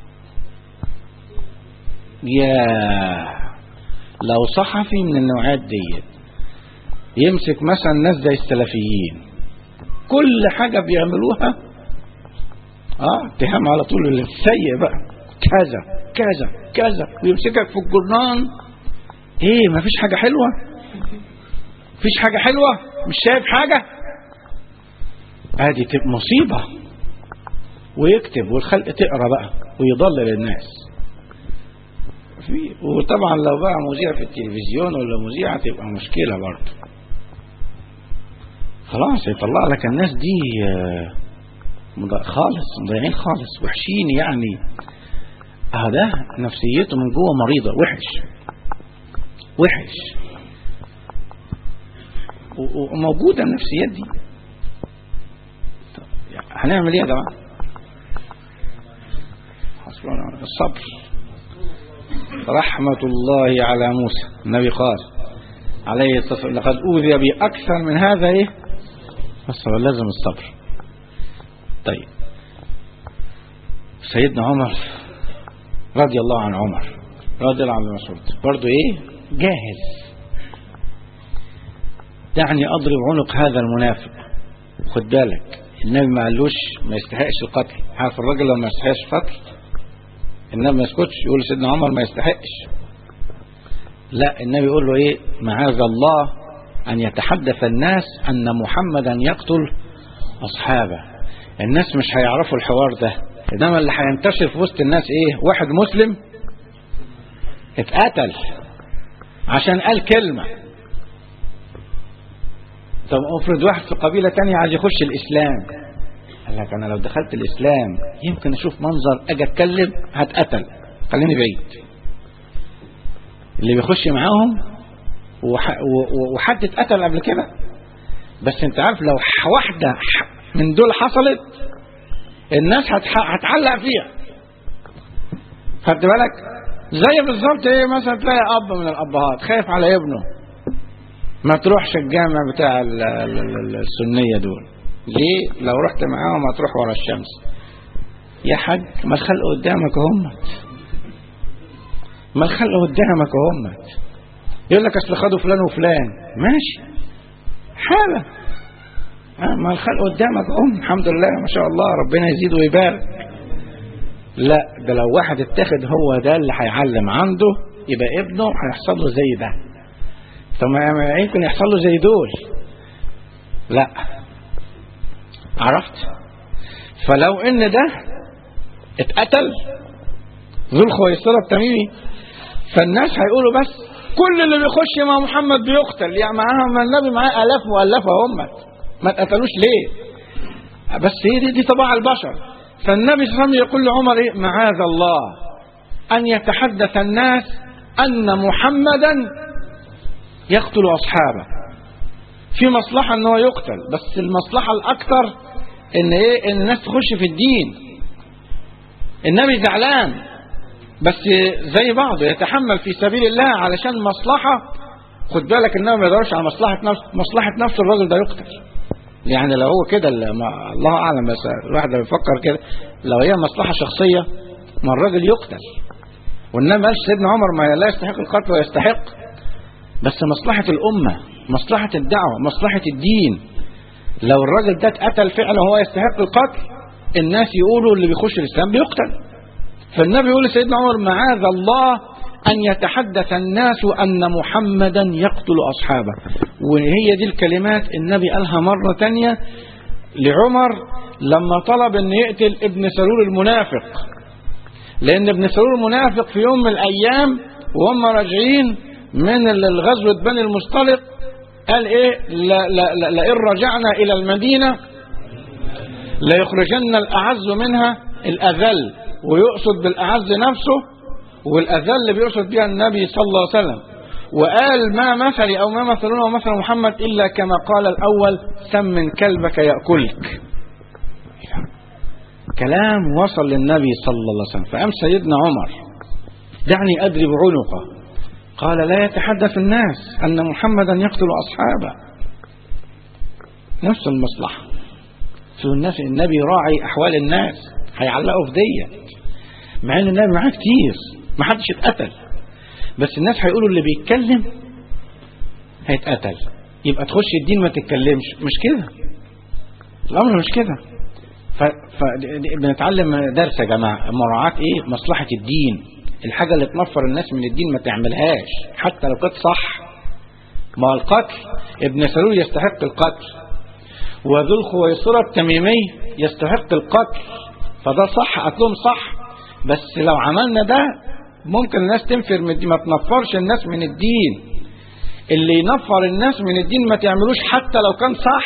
يا لو صحفي من النوعات ديت يمسك مثلا ناس زي السلفيين كل حاجة بيعملوها اه اتهام على طول السيء بقى كذا كذا كذا ويمسكك في الجرنان ايه مفيش حاجة حلوة مفيش حاجة حلوة مش شايف حاجة ادي تبقى مصيبة ويكتب والخلق تقرا بقى ويضلل الناس في وطبعا لو بقى مذيع في التلفزيون ولا مذيعة تبقى مشكلة برضه خلاص يطلع لك الناس دي خالص مضيعين خالص وحشين يعني هذا نفسيته من جوه مريضة وحش وحش وموجودة النفسيات دي هنعمل ايه يا جماعه الصبر رحمة الله على موسى النبي قال عليه الصلاة والسلام لقد أوذي بي أكثر من هذا إيه الصبر لازم الصبر طيب سيدنا عمر رضي الله عن عمر رضي الله عن مسعود برضه إيه جاهز دعني أضرب عنق هذا المنافق خد بالك النبي ما قالوش ما يستحقش القتل عارف الراجل لو ما يستحقش القتل النبي ما يسكتش يقول سيدنا عمر ما يستحقش لا النبي يقول له ايه معاذ الله ان يتحدث الناس ان محمدا يقتل اصحابه الناس مش هيعرفوا الحوار ده انما اللي هينتشر في وسط الناس ايه واحد مسلم اتقتل عشان قال كلمة طب افرض واحد في قبيلة تانية عايز يخش الاسلام قال لك انا لو دخلت الاسلام يمكن اشوف منظر اجي اتكلم هتقتل خليني بعيد اللي بيخش معاهم وح... و- وحد اتقتل قبل كده بس انت عارف لو ح- واحدة ح- من دول حصلت الناس هتح... هتعلق فيها خدت بالك زي بالظبط ايه مثلا تلاقي اب من الابهات خايف على ابنه ما تروحش الجامع بتاع ال- ال- ال- السنية دول ليه لو رحت معاهم هتروح ورا الشمس يا حاج ما الخلق قدامك همت ما الخلق قدامك همت يقول لك اصل خدوا فلان وفلان ماشي حالة آه، ما الخلق قدامك هم الحمد لله ما شاء الله ربنا يزيد ويبارك لا ده لو واحد اتخذ هو ده اللي هيعلم عنده يبقى ابنه هيحصل له زي ده طب ما ما يمكن يحصل له زي دول لا عرفت فلو ان ده اتقتل ذو الخويصرة التميمي فالناس هيقولوا بس كل اللي بيخش مع محمد بيقتل يعني معاها ما النبي معاه الاف مؤلفه هم ما اتقتلوش ليه بس هي دي, دي طباع البشر فالنبي صلى الله عليه وسلم يقول لعمر ايه معاذ الله ان يتحدث الناس ان محمدا يقتل اصحابه في مصلحه ان هو يقتل بس المصلحه الاكثر ان ايه ان الناس تخش في الدين النبي زعلان بس زي بعضه يتحمل في سبيل الله علشان مصلحة خد بالك انه ما يدورش على مصلحة نفس مصلحة نفس الراجل ده يقتل يعني لو هو كده اللي ما- الله اعلم بس الواحد لما بيفكر كده لو هي مصلحة شخصية ما الراجل يقتل وانما قال سيدنا عمر ما لا يستحق القتل ويستحق بس مصلحة الأمة مصلحة الدعوة مصلحة الدين لو الراجل ده اتقتل فعلا وهو يستحق القتل الناس يقولوا اللي بيخش الإسلام بيقتل فالنبي يقول لسيدنا عمر معاذ الله أن يتحدث الناس أن محمدا يقتل أصحابه وهي دي الكلمات النبي قالها مرة تانية لعمر لما طلب أن يقتل ابن سلول المنافق لأن ابن سلول المنافق في يوم من الأيام وهم راجعين من الغزوة بني المصطلق قال إيه لا لا لا لئن رجعنا إلى المدينة ليخرجن الأعز منها الأذل ويقصد بالأعز نفسه والأذل بيقصد بها النبي صلى الله عليه وسلم وقال ما مثلي أو ما مثلنا ومثل محمد إلا كما قال الأول سمن كلبك يأكلك كلام وصل للنبي صلى الله عليه وسلم فقام سيدنا عمر دعني أدرب عنقه قال لا يتحدث الناس أن محمدا يقتل أصحابه نفس المصلحة شو الناس النبي راعي أحوال الناس هيعلقوا في ديت مع ان النبي معاه كتير ما حدش اتقتل بس الناس هيقولوا اللي بيتكلم هيتقتل يبقى تخش الدين ما تتكلمش مش كده الامر مش كده ف... ف... بنتعلم درس يا جماعه مراعاه ايه مصلحه الدين الحاجه اللي تنفر الناس من الدين ما تعملهاش حتى لو كانت صح ما القتل ابن سلول يستحق القتل وذو الخويصرة التميمي يستحق القتل فده صح قتلهم صح بس لو عملنا ده ممكن الناس تنفر من الدين ما تنفرش الناس من الدين اللي ينفر الناس من الدين ما تعملوش حتى لو كان صح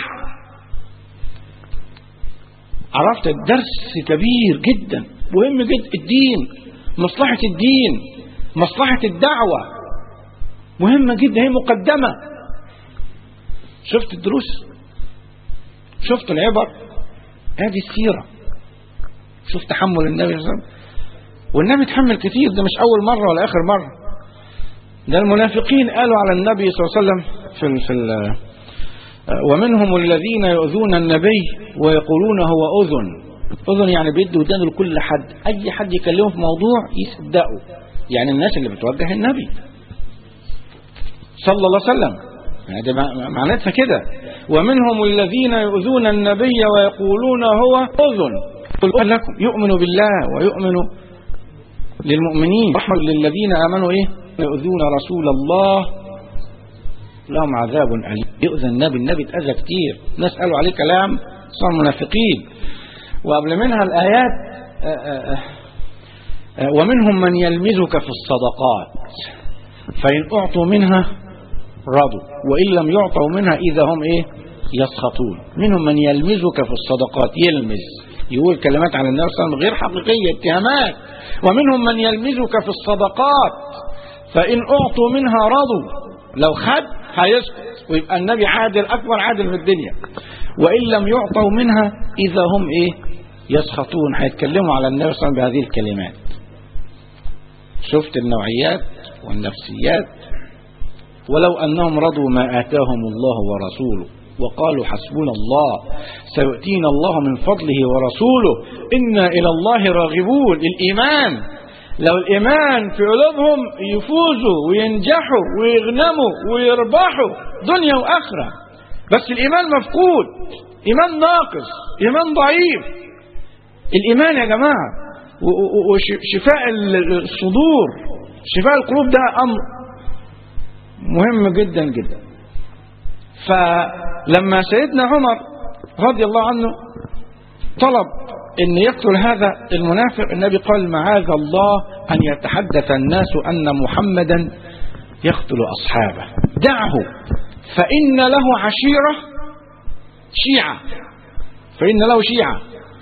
عرفت الدرس كبير جدا مهم جدا الدين مصلحة الدين مصلحة الدعوة مهمة جدا هي مقدمة شفت الدروس شفت العبر هذه السيرة شوف تحمل النبي صلى الله عليه وسلم والنبي تحمل كتير ده مش أول مرة ولا آخر مرة ده المنافقين قالوا على النبي صلى الله عليه وسلم في ال في ال ومنهم الذين يؤذون النبي ويقولون هو أذن أذن يعني بيدوا ودانه لكل حد أي حد يكلمه في موضوع يصدقه يعني الناس اللي بتوجه النبي صلى الله عليه وسلم يعني ده معناتها كده ومنهم الذين يؤذون النبي ويقولون هو أذن قل لكم يؤمن بالله ويؤمن للمؤمنين رحمة للذين آمنوا إيه يؤذون رسول الله لهم عذاب أليم يؤذى النبي النبي اتأذى كتير ناس قالوا عليه كلام صار منافقين وقبل منها الآيات آآ آآ آآ ومنهم من يلمزك في الصدقات فإن أعطوا منها رضوا وإن لم يعطوا منها إذا هم إيه يسخطون منهم من يلمزك في الصدقات يلمز يقول كلمات على النبي صلى الله عليه وسلم غير حقيقية اتهامات ومنهم من يلمزك في الصدقات فإن أعطوا منها رضوا لو خد هيسكت ويبقى النبي عادل أكبر عادل في الدنيا وإن لم يعطوا منها إذا هم إيه يسخطون هيتكلموا على النبي صلى الله عليه وسلم بهذه الكلمات شفت النوعيات والنفسيات ولو أنهم رضوا ما آتاهم الله ورسوله وقالوا حسبنا الله سيؤتينا الله من فضله ورسوله إنا إلى الله راغبون الإيمان لو الإيمان في قلوبهم يفوزوا وينجحوا ويغنموا ويربحوا دنيا وآخرة بس الإيمان مفقود إيمان ناقص إيمان ضعيف الإيمان يا جماعة وشفاء الصدور شفاء القلوب ده أمر مهم جدا جدا فلما سيدنا عمر رضي الله عنه طلب ان يقتل هذا المنافق النبي قال معاذ الله ان يتحدث الناس ان محمدا يقتل اصحابه دعه فان له عشيره شيعه فان له شيعه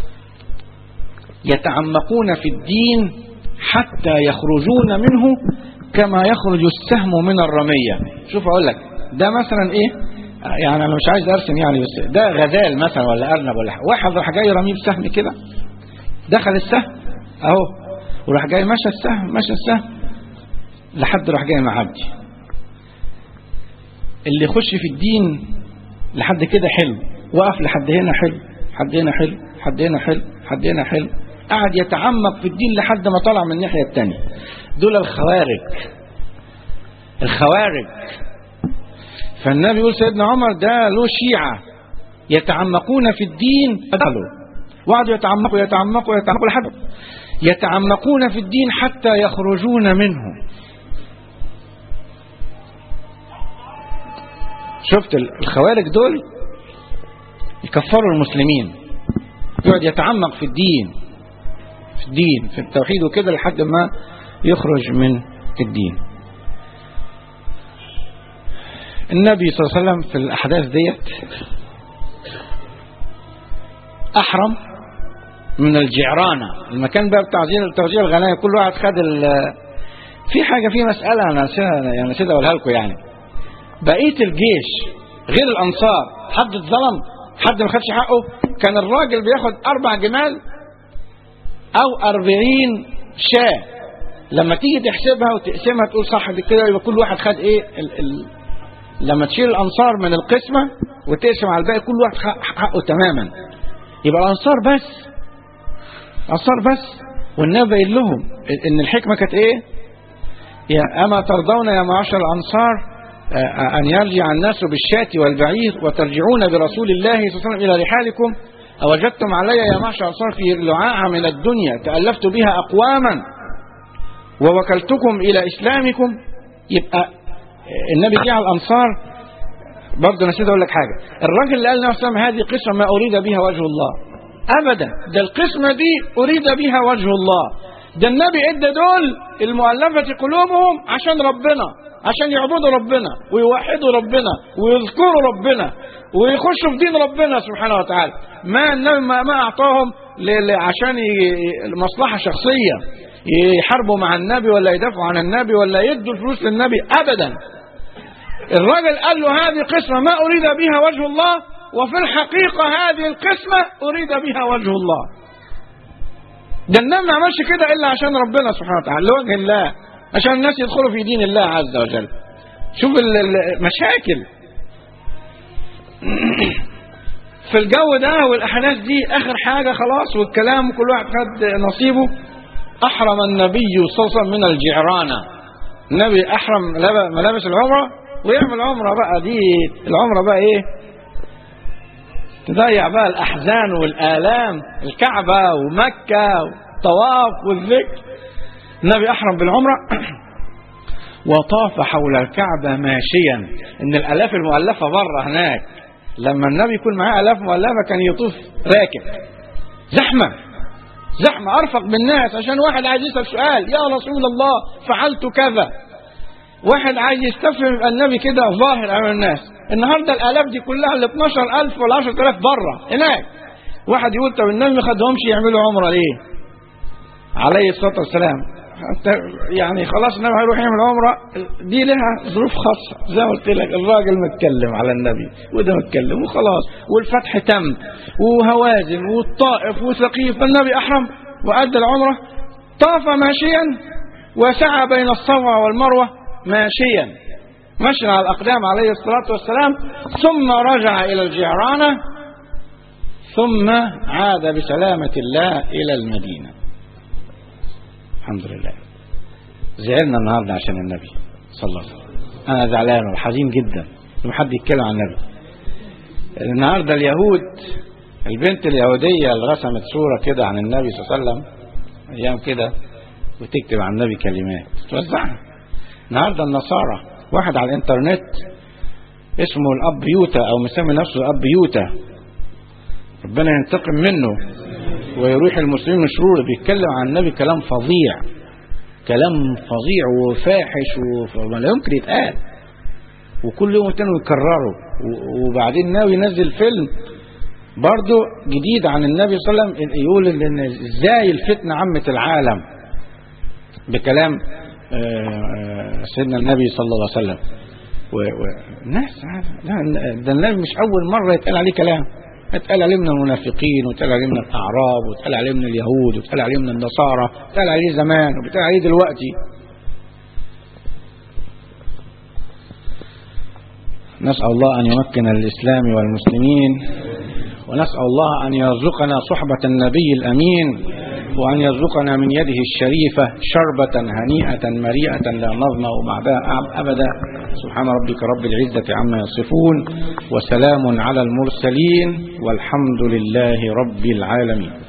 يتعمقون في الدين حتى يخرجون منه كما يخرج السهم من الرميه شوف اقول لك ده مثلا ايه يعني انا مش عايز ارسم يعني بس ده غزال مثلا ولا ارنب ولا حاجه واحد راح جاي رميه بسهم كده دخل السهم اهو وراح جاي مشى السهم مشى السهم لحد راح جاي معدي اللي يخش في الدين لحد كده حلو وقف لحد هنا حلو حد هنا حلو حد هنا حلو حد هنا حلو قعد يتعمق في الدين لحد ما طلع من الناحيه الثانيه دول الخوارج الخوارج فالنبي يقول سيدنا عمر ده له شيعة يتعمقون في الدين قالوا وقعدوا يتعمقوا يتعمقوا يتعمقوا لحد يتعمقون في الدين حتى يخرجون منه شفت الخوارج دول يكفروا المسلمين يقعد يتعمق في الدين في الدين في التوحيد وكده لحد ما يخرج من الدين النبي صلى الله عليه وسلم في الأحداث ديت أحرم من الجعرانة المكان بقى بتاع توزيع الغنائم كل واحد خد في حاجة في مسألة أنا نسيتها يعني نسيت أقولها لكم يعني بقية الجيش غير الأنصار حد اتظلم حد ما خدش حقه كان الراجل بياخد أربع جمال أو أربعين شاة لما تيجي تحسبها وتقسمها تقول صح كده يبقى كل واحد خد إيه ال ال لما تشيل الأنصار من القسمة وتقسم على الباقي كل واحد حقه تماما يبقى الأنصار بس الأنصار بس والنبي قايل لهم إن الحكمة كانت إيه؟ يا أما ترضون يا معشر الأنصار أن يرجع الناس بالشاة والبعير وترجعون برسول الله صلى الله عليه وسلم إلى رحالكم أوجدتم علي يا معشر الأنصار في لعاعة من الدنيا تألفت بها أقواما ووكلتكم إلى إسلامكم يبقى النبي جه على الأنصار برضه نسيت أقول لك حاجة الراجل اللي قال لنا هذه قسمة ما أريد بها وجه الله أبدا ده القسمة دي أريد بها وجه الله ده النبي ادى دول المؤلفة قلوبهم عشان ربنا عشان يعبدوا ربنا ويوحدوا ربنا ويذكروا ربنا ويخشوا في دين ربنا سبحانه وتعالى ما النبي ما, ما أعطاهم عشان مصلحة شخصية يحاربوا مع النبي ولا يدافعوا عن النبي ولا يدوا الفلوس للنبي أبدا الراجل قال له هذه قسمة ما أريد بها وجه الله وفي الحقيقة هذه القسمة أريد بها وجه الله ده النبي ما عملش كده إلا عشان ربنا سبحانه وتعالى لوجه الله عشان الناس يدخلوا في دين الله عز وجل شوف المشاكل في الجو ده والأحداث دي آخر حاجة خلاص والكلام كل واحد خد نصيبه أحرم النبي صلى الله عليه وسلم من الجعرانة النبي أحرم ملابس العمرة ويعمل عمرة بقى دي العمرة بقى إيه تضيع بقى الأحزان والآلام الكعبة ومكة والطواف والذكر النبي أحرم بالعمرة وطاف حول الكعبة ماشيا إن الآلاف المؤلفة بره هناك لما النبي يكون معاه آلاف مؤلفة كان يطوف راكب زحمة زحمة أرفق بالناس عشان واحد عايز يسأل سؤال يا رسول الله فعلت كذا واحد عايز يستفهم يبقى النبي كده ظاهر أمام الناس النهارده الآلاف دي كلها ال 12000 ولا 10000 بره هناك واحد يقول طب النبي ما خدهمش يعملوا عمرة ليه؟ عليه الصلاة والسلام حتى يعني خلاص النبي هيروح يعمل عمرة دي لها ظروف خاصة زي ما قلت لك الراجل متكلم على النبي وده متكلم وخلاص والفتح تم وهوازن والطائف وثقيف النبي أحرم وأدى العمرة طاف ماشيا وسعى بين الصفا والمروة ماشيا مشى على الأقدام عليه الصلاة والسلام ثم رجع إلى الجعرانة ثم عاد بسلامة الله إلى المدينة الحمد لله زعلنا النهارده عشان النبي صلى الله عليه وسلم انا زعلان وحزين جدا لما حد يتكلم عن النبي النهارده اليهود البنت اليهوديه اللي رسمت صوره كده عن النبي صلى الله عليه وسلم ايام كده وتكتب عن النبي كلمات توزعها النهارده النصارى واحد على الانترنت اسمه الاب يوتا او مسمي نفسه الاب يوتا ربنا ينتقم منه ويروح المسلمين من شرور بيتكلم عن النبي كلام فظيع كلام فظيع وفاحش وما لا يمكن يتقال وكل يوم تاني يكرره وبعدين ناوي ينزل فيلم برضه جديد عن النبي صلى الله عليه وسلم يقول ان ازاي الفتنه عمت العالم بكلام سيدنا النبي صلى الله عليه وسلم والناس ده النبي مش اول مره يتقال عليه كلام اتقال عليه من المنافقين واتقال عليه من الاعراب واتقال عليه من اليهود واتقال عليه من النصارى واتقال عليه زمان وبيتقال عليه دلوقتي نسأل الله أن يمكن الإسلام والمسلمين ونسأل الله أن يرزقنا صحبة النبي الأمين وأن يرزقنا من يده الشريفة شربة هنيئة مريئة لا نظمأ بعدها أبدا سبحان ربك رب العزة عما يصفون وسلام على المرسلين والحمد لله رب العالمين